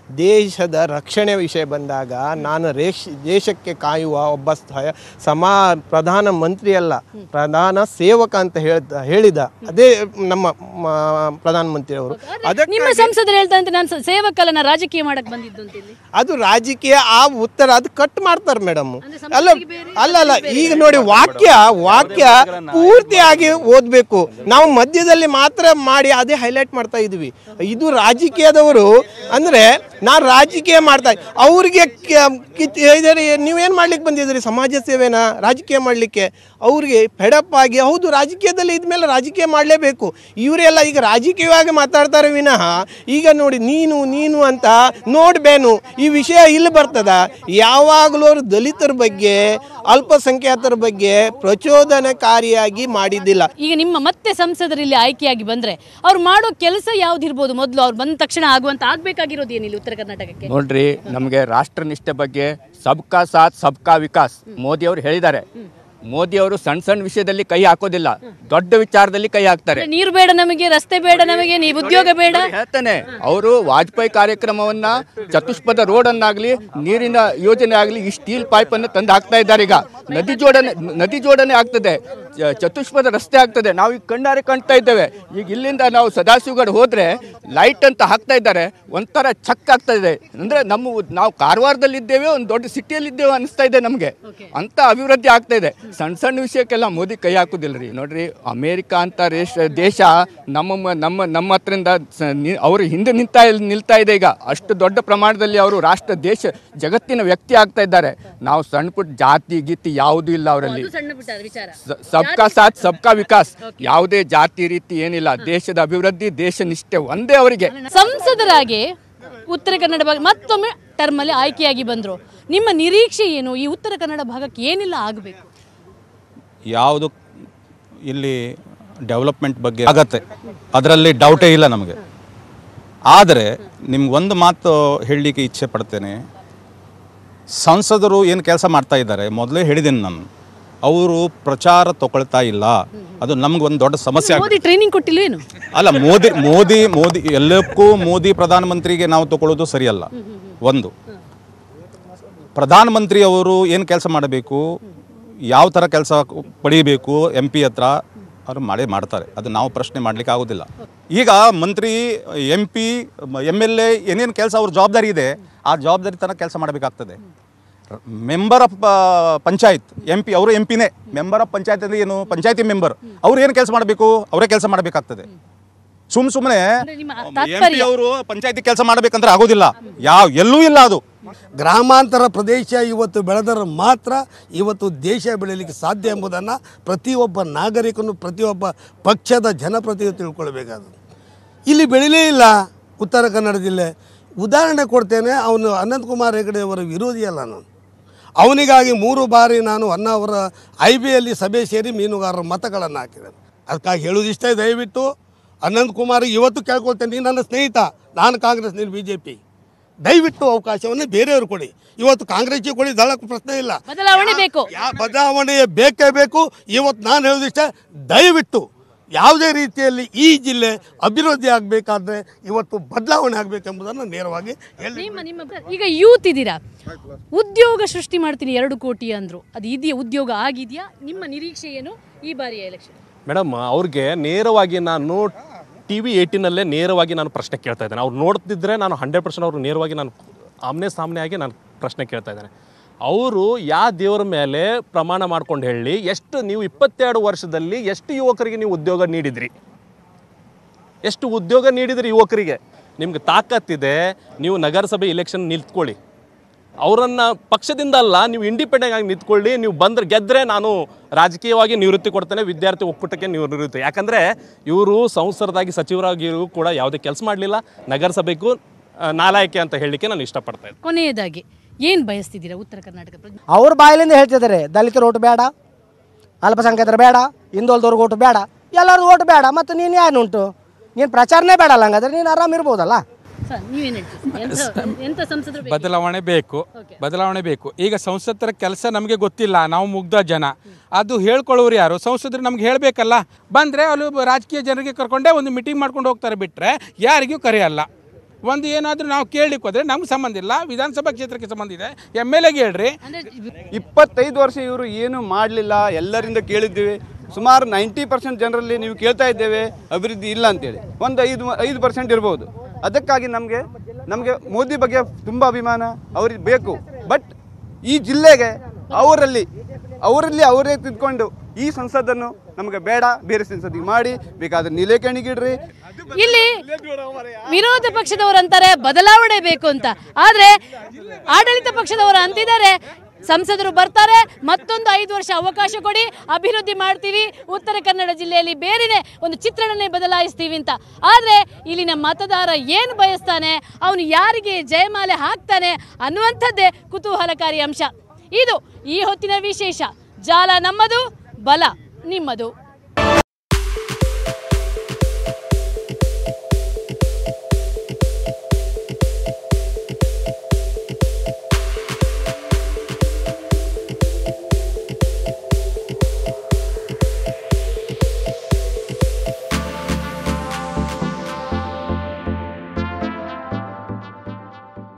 P: ದೇಶದ ರಕ್ಷಣೆ ವಿಷಯ ಬಂದಾಗ ನಾನು ರೇಷ್ ದೇಶಕ್ಕೆ ಕಾಯುವ ಒಬ್ಬ ಸ್ಥಯ ಸಮಾ ಪ್ರಧಾನ ಮಂತ್ರಿ ಅಲ್ಲ ಪ್ರಧಾನ ಸೇವಕ ಅಂತ ಹೇಳ್ದ ಹೇಳಿದ ಅದೇ ನಮ್ಮ ಮ- ಪ್ರಧಾನಮಂತ್ರಿ ಅವರು ಅದಕ್ಕೆ
A: ನಿಮ್ಮ ಸಂಸದರು ಹೇಳ್ತಾ ಅಂತ ನಾನು ಸೇವಕಲ್ಲ ನಾನು ರಾಜಕೀಯ ಮಾಡಕ್ ಬಂದಿದ್ದು ಅಂತ ಇಲ್ಲಿ
P: ಅದು ರಾಜಕೀಯ ಆ ಉತ್ತರ ಅದು ಕಟ್ ಮಾಡ್ತಾರೆ ಮೇಡಮ್ ಅಲ್ಲ ಅಲ್ಲ ಅಲ್ಲ ಈಗ ನೋಡಿ ವಾಕ್ಯ ವಾಕ್ಯ ಪೂರ್ತಿಯಾಗಿ ಓದಬೇಕು ನಾವು ಮಧ್ಯದಲ್ಲಿ ಮಾತ್ರ ಮಾಡಿ ಅದೇ ಹೈಲೈಟ್ ಮಾಡ್ತಾ ಇದ್ವಿ ಇದು ರಾಜಕೀಯದವರು ಅಂದ್ರೆ ನಾನು ರಾಜಕೀಯ ಮಾಡ್ತಾ ಅವ್ರಿಗೆ ಕ- ಕಿತ್- ಇದಾರೆ, ನೀವೇನ್ ಮಾಡ್ಲಿಕ್ಕೆ ಬಂದಿದ್ರಿ ಸಮಾಜ ಸೇವೆನ ರಾಜಕೀಯ ಮಾಡ್ಲಿಕ್ಕೆ ಅವ್ರಿಗೆ ಫೆಡಪ್ ಆಗಿ ಹೌದು ರಾಜಕೀಯದಲ್ಲಿ ಇದ್ಮೇಲೆ ರಾಜಕೀಯ ಮಾಡಲೇಬೇಕು ಇವರೆಲ್ಲ ಈಗ ರಾಜಕೀಯವಾಗಿ ಮಾತಾಡ್ತಾರೆ ವಿನಃ ಈಗ ನೋಡಿ ನೀನು ನೀನು ಅಂತ ನೋಡ್ಬೇನು ಈ ವಿಷಯ ಇಲ್ಲಿ ಬರ್ತದ ಯಾವಾಗಲೂ ಅವರು ದಲಿತರ ಬಗ್ಗೆ ಅಲ್ಪಸಂಖ್ಯಾತರ ಬಗ್ಗೆ ಪ್ರಚೋದನಕಾರಿಯಾಗಿ ಮಾಡಿದ್ದಿಲ್ಲ
A: ಈಗ ನಿಮ್ಮ ಮತ್ತೆ ಸಂಸದರು ಇಲ್ಲಿ ಆಯ್ಕೆಯಾಗಿ ಬಂದ್ರೆ ಅವ್ರು ಮಾಡೋ ಕೆಲಸ ಯಾವ್ದಿರ್ಬೋದು ಮೊದಲು ಅವ್ರು ಬಂದ ತಕ್ಷಣ ಆಗುವಂತ ಆಗ್ಬೇಕಾಗಿರೋದು ಏನಿಲ್ಲ ಉತ್ತರ ಕರ್ನಾಟಕಕ್ಕೆ
Q: ನೋಡ್ರಿ ನಮಗೆ ರಾಷ್ಟ್ರನಿಷ್ಠೆ ಬಗ್ಗೆ ಸಬ್ಕಾ ಸಾಥ್ ಸಬ್ಕಾ ವಿಕಾಸ್ ಮೋದಿ ಅವರು ಹೇಳಿದ್ದಾರೆ ಮೋದಿ ಅವರು ಸಣ್ಣ ಸಣ್ಣ ವಿಷಯದಲ್ಲಿ ಕೈ ಹಾಕೋದಿಲ್ಲ ದೊಡ್ಡ ವಿಚಾರದಲ್ಲಿ ಕೈ ಹಾಕ್ತಾರೆ
A: ನೀರು ಬೇಡ ನಮಗೆ ರಸ್ತೆ ಬೇಡ ನಮಗೆ ನೀವು ಉದ್ಯೋಗ ಬೇಡ
Q: ಹೇಳ್ತಾನೆ ಅವರು ವಾಜಪೇಯಿ ಕಾರ್ಯಕ್ರಮವನ್ನ ಚತುಷ್ಪಥ ರೋಡ್ ಅನ್ನಾಗ್ಲಿ ನೀರಿನ ಯೋಜನೆ ಆಗಲಿ ಈ ಸ್ಟೀಲ್ ಪೈಪ್ ಅನ್ನು ತಂದು ಹಾಕ್ತಾ ಇದ್ದಾರೆ ಈಗ ನದಿ ಜೋಡಣೆ ನದಿ ಜೋಡಣೆ ಆಗ್ತದೆ ಚ- ಚತುಷ್ಪಥ ರಸ್ತೆ ಆಗ್ತದೆ ನಾವು ಈಗ ಕಣ್ಣಾರೆ ಕಾಣ್ತಾ ಇದ್ದೇವೆ ಈಗ ಇಲ್ಲಿಂದ ನಾವು ಸದಾಶಿವಗಢ ಹೋದ್ರೆ ಲೈಟ್ ಅಂತ ಹಾಕ್ತಾ ಇದ್ದಾರೆ ಒಂಥರ ಚಕ್ ಆಗ್ತಾ ಇದೆ ಅಂದ್ರೆ ನಮ್ಮ ಉ- ನಾವು ಕಾರವಾರದಲ್ಲಿ ಇದ್ದೇವೆ ಒಂದು ದೊಡ್ಡ ಸಿಟಿಯಲ್ಲಿ ಇದ್ದೇವೆ ಅನಿಸ್ತಾ ಇದೆ ನಮಗೆ ಅಂತ ಅಭಿವೃದ್ಧಿ ಆಗ್ತಾ ಇದೆ ಸಣ್ಣ ಸಣ್ಣ ವಿಷಯಕ್ಕೆಲ್ಲ ಮೋದಿ ಕೈ ಹಾಕುದಿಲ್ಲ ರೀ ನೋಡ್ರಿ ಅಮೇರಿಕಾ ಅಂತ ರೇಷ ದೇಶ ನಮ್ಮ ಮ- ನಮ್ಮ ನಮ್ಮ ಹತ್ರಿಂದ ಸ- ನಿ- ಅವರು ಹಿಂದೆ ನಿಂತ ನಿಲ್ತಾ ಇದೆ ಈಗ ಅಷ್ಟು ದೊಡ್ಡ ಪ್ರಮಾಣದಲ್ಲಿ ಅವರು ರಾಷ್ಟ್ರ ದೇಶ ಜಗತ್ತಿನ ವ್ಯಕ್ತಿ ಆಗ್ತಾ ಇದ್ದಾರೆ ನಾವು ಸಣ್ಣ ಪುಟ್ಟ ಜಾತಿ ಗೀತಿ ಯಾವುದೂ ಇಲ್ಲ ಅವರಲ್ಲಿ
A: ಸಣ್ಣ ಪುಟ್ಟ ವಿಚಾರ
Q: ಸಬ್ಕಾ ಸಾಥ್ ಸಬ್ಕಾ ವಿಕಾಸ್ ಯಾವುದೇ ಜಾತಿ ರೀತಿ ಏನಿಲ್ಲ ದೇಶದ ಅಭಿವೃದ್ಧಿ ದೇಶ ನಿಷ್ಠೆ ಒಂದೇ ಅವರಿಗೆ
A: ಸಂಸದರಾಗಿ ಉತ್ತರ ಕನ್ನಡ ಭಾಗ ಮತ್ತೊಮ್ಮೆ ಟರ್ಮಲ್ಲಿ ಆಯ್ಕೆಯಾಗಿ ಬಂದ್ರು ನಿಮ್ಮ ನಿರೀಕ್ಷೆ ಏನು ಈ ಉತ್ತರ ಕನ್ನಡ ಭಾಗಕ್ಕೆ ಏನಿಲ್ಲ ಆಗಬೇಕು
M: ಯಾವುದು ಇಲ್ಲಿ ಡೆವಲಪ್ಮೆಂಟ್ ಬಗ್ಗೆ ಆಗತ್ತೆ ಅದರಲ್ಲಿ ಡೌಟೇ ಇಲ್ಲ ನಮಗೆ ಆದರೆ ನಿಮ್ಗೆ ಒಂದು ಮಾತು ಹೇಳಲಿಕ್ಕೆ ಇಚ್ಛೆ ಪಡ್ತೇನೆ ಸಂಸದರು ಏನು ಕೆಲಸ ಮಾಡ್ತಾ ಇದ್ದಾರೆ ಮೊದಲೇ ಹೇಳಿದ್ದೀನಿ ನಾನು ಅವರು ಪ್ರಚಾರ ತಗೊಳ್ತಾ ಇಲ್ಲ ಅದು ನಮ್ಗೆ ಒಂದು ದೊಡ್ಡ ಸಮಸ್ಯೆ ಆಗಿದೆ
A: ಮೋದಿ ಟ್ರೈನಿಂಗ್ ಕೊಟ್ಟಿಲ್ವೇನು
M: ಅಲ್ಲ ಮೋದಿ ಮೋದಿ ಮೋದಿ ಎಲ್ಲಕ್ಕೂ ಮೋದಿ ಪ್ರಧಾನಮಂತ್ರಿಗೆ ನಾವು ತಗೊಳ್ಳೋದು ಸರಿಯಲ್ಲ ಒಂದು ಪ್ರಧಾನಮಂತ್ರಿ ಅವರು ಏನು ಕೆಲಸ ಮಾಡಬೇಕು ಯಾವ ಥರ ಕೆಲಸ ಪಡೀಬೇಕು ಎಂ ಪಿ ಹತ್ರ ಅವರು ಮಾಡೇ ಮಾಡ್ತಾರೆ ಅದು ನಾವು ಪ್ರಶ್ನೆ ಮಾಡಲಿಕ್ಕೆ ಆಗೋದಿಲ್ಲ ಈಗ ಮಂತ್ರಿ M P M L A ಏನೇನು ಕೆಲಸ ಅವ್ರ ಜವಾಬ್ದಾರಿ ಇದೆ ಆ ಜವಾಬ್ದಾರಿ ತನಕ ಕೆಲಸ ಮಾಡಬೇಕಾಗ್ತದೆ member of panchayat M P ಅವರು ಎಂ ಪಿನೇ ಮೆಂಬರ್ ಆಫ್ ಪಂಚಾಯತ್ ಅಂದ್ರೆ ಏನು ಪಂಚಾಯತಿ ಮೆಂಬರ್ ಅವ್ರು ಏನು ಕೆಲಸ ಮಾಡಬೇಕು ಅವರೇ ಕೆಲಸ ಮಾಡಬೇಕಾಗ್ತದೆ ಸುಮ್ ಸುಮ್ಮನೆ ಅವರು ಪಂಚಾಯತಿ ಕೆಲಸ ಮಾಡಬೇಕಂದ್ರೆ ಆಗೋದಿಲ್ಲ ಯಾವ ಎಲ್ಲೂ ಇಲ್ಲ ಅದು
E: ಗ್ರಾಮಾಂತರ ಪ್ರದೇಶ ಇವತ್ತು ಬೆಳೆದರೆ ಮಾತ್ರ ಇವತ್ತು ದೇಶ ಬೆಳೀಲಿಕ್ಕೆ ಸಾಧ್ಯ ಎಂಬುದನ್ನು ಪ್ರತಿಯೊಬ್ಬ ನಾಗರಿಕನು ಪ್ರತಿಯೊಬ್ಬ ಪಕ್ಷದ ಜನಪ್ರತಿನಿಧಿ ತಿಳ್ಕೊಳ್ಬೇಕಾದ್ರು ಇಲ್ಲಿ ಬೆಳಿಲೇ ಇಲ್ಲ ಉತ್ತರ ಕನ್ನಡ ಜಿಲ್ಲೆ ಉದಾಹರಣೆ ಕೊಡ್ತೇನೆ ಅವನು ಅನಂತಕುಮಾರ್ ಹೆಗಡೆ ಅವರ ವಿರೋಧಿ ಅಲ್ಲ ನಾನು ಅವನಿಗಾಗಿ ಮೂರು ಬಾರಿ ನಾನು ಅಣ್ಣಾವರ ಐ ಬಿಯಲ್ಲಿ ಸಭೆ ಸೇರಿ ಮೀನುಗಾರರ ಮತಗಳನ್ನು ಹಾಕಿದ್ದೇನೆ ಅದಕ್ಕಾಗಿ ಹೇಳೋದಿಷ್ಟೇ ದಯವಿಟ್ಟು ಅನಂತ್ ಕುಮಾರ್ ಇವತ್ತು ಕೇಳ್ಕೊಳ್ತೇನೆ ನೀನು ನನ್ನ ಸ್ನೇಹಿತ ನಾನು ಕಾಂಗ್ರೆಸ್ ನೀನು ಬಿ ಜೆ ಪಿ ದಯವಿಟ್ಟು ಅವಕಾಶವನ್ನು ಬೇರೆಯವರು ಕೊಡಿ ಇವತ್ತು ಕಾಂಗ್ರೆಸ್ಗೆ ಕೊಡಿ ದಳಕ್ಕೆ ಪ್ರಶ್ನೆ ಇಲ್ಲ
A: ಬದಲಾವಣೆ ಬೇಕು
E: ಯಾ ಬದಲಾವಣೆ ಬೇಕೇ ಬೇಕು ಇವತ್ತು ನಾನು ಹೇಳೋದಿಷ್ಟ ದಯವಿಟ್ಟು ಯಾವುದೇ ರೀತಿಯಲ್ಲಿ ಈ ಜಿಲ್ಲೆ ಅಭಿವೃದ್ಧಿ ಆಗಬೇಕಾದ್ರೆ ಇವತ್ತು ಬದಲಾವಣೆ ಆಗಬೇಕೆಂಬುದನ್ನು ನೇರವಾಗಿ ಹೇಳಿ
A: ನಿಮ್ಮ ನಿಮ್ಮ ಈಗ ಯೂತ್ ಇದ್ದೀರಾ ಉದ್ಯೋಗ ಸೃಷ್ಟಿ ಮಾಡ್ತೀನಿ ಎರಡು ಕೋಟಿ ಅಂದ್ರು ಅದು ಇದೆಯಾ ಉದ್ಯೋಗ ಆಗಿದೆಯಾ ನಿಮ್ಮ ನಿರೀಕ್ಷೆ ಏನು ಈ ಬಾರಿಯ ಎಲೆಕ್ಷನ್
D: ಮೇಡಮ್ ಅವ್ರಿಗೆ ನೇರವಾಗಿ ನಾನು ಟಿ ವಿ ಏಯ್ಟೀನಲ್ಲೇ ನೇರವಾಗಿ ನಾನು ಪ್ರಶ್ನೆ ಕೇಳ್ತಾ ಇದ್ದೇನೆ ಅವ್ರು ನೋಡ್ತಿದ್ರೆ ನಾನು ಹಂಡ್ರೆಡ್ ಪರ್ಸೆಂಟ್ ಅವ್ರು ನೇರವಾಗಿ ನಾನು ಆಮ್ನೆ ಸಾಮ್ನೆ ಆಗಿ ನಾನು ಪ್ರಶ್ನೆ ಕೇಳ್ತಾ ಇದ್ದೇನೆ ಅವರು ಯಾವ ದೇವರ ಮೇಲೆ ಪ್ರಮಾಣ ಮಾಡ್ಕೊಂಡು ಹೇಳಿ ಎಷ್ಟು ನೀವು ಇಪ್ಪತ್ತೆರಡು ವರ್ಷದಲ್ಲಿ ಎಷ್ಟು ಯುವಕರಿಗೆ ನೀವು ಉದ್ಯೋಗ ನೀಡಿದ್ರಿ ಎಷ್ಟು ಉದ್ಯೋಗ ನೀಡಿದ್ರಿ ಯುವಕರಿಗೆ ನಿಮ್ಗೆ ತಾಕತ್ತಿದೆ ನೀವು ನಗರಸಭೆ ಇಲೆಕ್ಷನ್ ನಿಲ್ತ್ಕೊಳ್ಳಿ ಅವರನ್ನ ಪಕ್ಷದಿಂದ ಅಲ್ಲ ನೀವು ಇಂಡಿಪೆಂಡೆಂಟ್ ಆಗಿ ನಿಂತ್ಕೊಳ್ಳಿ ನೀವು ಬಂದ್ರೆ ಗೆದ್ರೆ ನಾನು ರಾಜಕೀಯವಾಗಿ ನಿವೃತ್ತಿ ಕೊಡ್ತೇನೆ ವಿದ್ಯಾರ್ಥಿ ಒಕ್ಕೂಟಕ್ಕೆ ನೀವು ನಿವೃತ್ತಿ ಯಾಕಂದ್ರೆ ಇವರು ಸಂಸದರಾಗಿ ಸಚಿವರಾಗಿಯೂ ಕೂಡ ಯಾವುದೇ ಕೆಲಸ ಮಾಡಲಿಲ್ಲ ನಗರಸಭೆಗೂ ಆ, ನಾಲಾಯಕೆ ಅಂತ ಹೇಳಲಿಕ್ಕೆ ನಾನು ಇಷ್ಟಪಡ್ತಾ ಇದ್ದೀನಿ
A: ಕೊನೆಯದಾಗಿ ಏನು ಬಯಸ್ತಿದ್ದೀರಾ ಉತ್ತರ ಕರ್ನಾಟಕ ಪ್ರಜೆ
C: ಅವ್ರ ಬಾಯಿಲಿಂದ ಹೇಳ್ತಿದ್ದಾರೆ ದಲಿತರ ಓಟು ಬೇಡ ಅಲ್ಪಸಂಖ್ಯಾತರ ಬೇಡ ಹಿಂದೋಲ್ದವ್ರಿಗೆ ಓಟು ಬೇಡ ಎಲ್ಲರದ್ದು ಓಟು ಬೇಡ ಮತ್ತು ನೀನು ಏನು ಉಂಟು ನೀನು ಪ್ರಚಾರನೇ ಬೇಡಲ್ಲ ಹಂಗಾದ್ರೆ ನೀನು ಆರಾಮ್ ಇರ್ಬೋದಲ್ಲ
A: ಸರ್ ನೀವೇನು ಹೇಳ್ತೀರಿ ಎಂತ- ಎಂತ ಸಂಸದರು ಬೇಕು?
O: ಬದಲಾವಣೆ ಬೇಕು ಬದಲಾವಣೆ ಬೇಕು ಈಗ ಸಂಸದರ ಕೆಲಸ ನಮಗೆ ಗೊತ್ತಿಲ್ಲ ನಾವು ಮುಗ್ಧ ಜನ ಅದು ಹೇಳ್ಕೊಳ್ಳೋರು ಯಾರು ಸಂಸದರು ನಮ್ಗೆ ಹೇಳಬೇಕಲ್ಲ ಬಂದರೆ ಅಲ್ಲಿ ರಾಜಕೀಯ ಜನರಿಗೆ ಕರ್ಕೊಂಡೇ ಒಂದು ಮೀಟಿಂಗ್ ಮಾಡ್ಕೊಂಡು ಹೋಗ್ತಾರೆ ಬಿಟ್ಟರೆ ಯಾರಿಗೂ ಕರೆಯಲ್ಲ ಒಂದು ಏನಾದರೂ ನಾವು ಕೇಳಲಿಕ್ಕೆ ಹೋದರೆ ನಮ್ಗೆ ಸಂಬಂಧ ಇಲ್ಲ ವಿಧಾನಸಭಾ ಕ್ಷೇತ್ರಕ್ಕೆ ಸಂಬಂಧ ಇದೆ ಎಮ್ ಎಲ್ ಎಗೆ ಹೇಳ್ರಿ
I: ಇಪ್ಪತ್ತೈದು ವರ್ಷ ಇವರು ಏನು ಮಾಡಲಿಲ್ಲ ಎಲ್ಲರಿಂದ ಕೇಳಿದ್ದೀವಿ ಸುಮಾರು ನೈಂಟಿ ಪರ್ಸೆಂಟ್ ಜನರಲ್ಲಿ ನೀವು ಕೇಳ್ತಾ ಇದ್ದೇವೆ ಅಭಿವೃದ್ಧಿ ಇಲ್ಲ ಅಂತೇಳಿ ಒಂದು ಐದು ಐದು ಪರ್ಸೆಂಟ್ ಇರ್ಬೋದು ಅದಕ್ಕಾಗಿ ನಮಗೆ ನಮಗೆ ಮೋದಿ ಬಗ್ಗೆ ತುಂಬ ಅಭಿಮಾನ ಅವ್ರಿಗೆ ಬೇಕು ಬಟ್ ಈ ಜಿಲ್ಲೆಗೆ ಅವರಲ್ಲಿ ಅವರಲ್ಲಿ ಅವರೇ ತಿದ್ಕೊಂಡು ಈ ಸಂಸದನ್ನು ನಮಗೆ ಬೇಡ ಬೇರೆ ಸಂಸದಿಗೆ ಮಾಡಿ ಬೇಕಾದ್ರೆ ನೀಲೇಕಣಿಗಿಡ್ರಿ
A: ಇಲ್ಲಿ ವಿರೋಧ ಪಕ್ಷದವರು ಅಂತಾರೆ ಬದಲಾವಣೆ ಬೇಕು ಅಂತ ಆದ್ರೆ ಆಡಳಿತ ಪಕ್ಷದವರು ಅಂತಿದ್ದಾರೆ ಸಂಸದರು ಬರ್ತಾರೆ ಮತ್ತೊಂದು ಐದು ವರ್ಷ ಅವಕಾಶ ಕೊಡಿ ಅಭಿವೃದ್ಧಿ ಮಾಡ್ತೀವಿ ಉತ್ತರ ಕನ್ನಡ ಜಿಲ್ಲೆಯಲ್ಲಿ ಬೇರೆನೆ ಒಂದು ಚಿತ್ರಣನೇ ಬದಲಾಯಿಸ್ತೀವಿ ಅಂತ ಆದ್ರೆ ಇಲ್ಲಿನ ಮತದಾರ ಏನು ಬಯಸ್ತಾನೆ ಅವನು ಯಾರಿಗೆ ಜಯಮಾಲೆ ಹಾಕ್ತಾನೆ ಅನ್ನುವಂಥದ್ದೇ ಕುತೂಹಲಕಾರಿ ಅಂಶ ಇದು ಈ ಹೊತ್ತಿನ ವಿಶೇಷ ಜಾಲ ನಮ್ಮದು ಬಲ ನಿಮ್ಮದು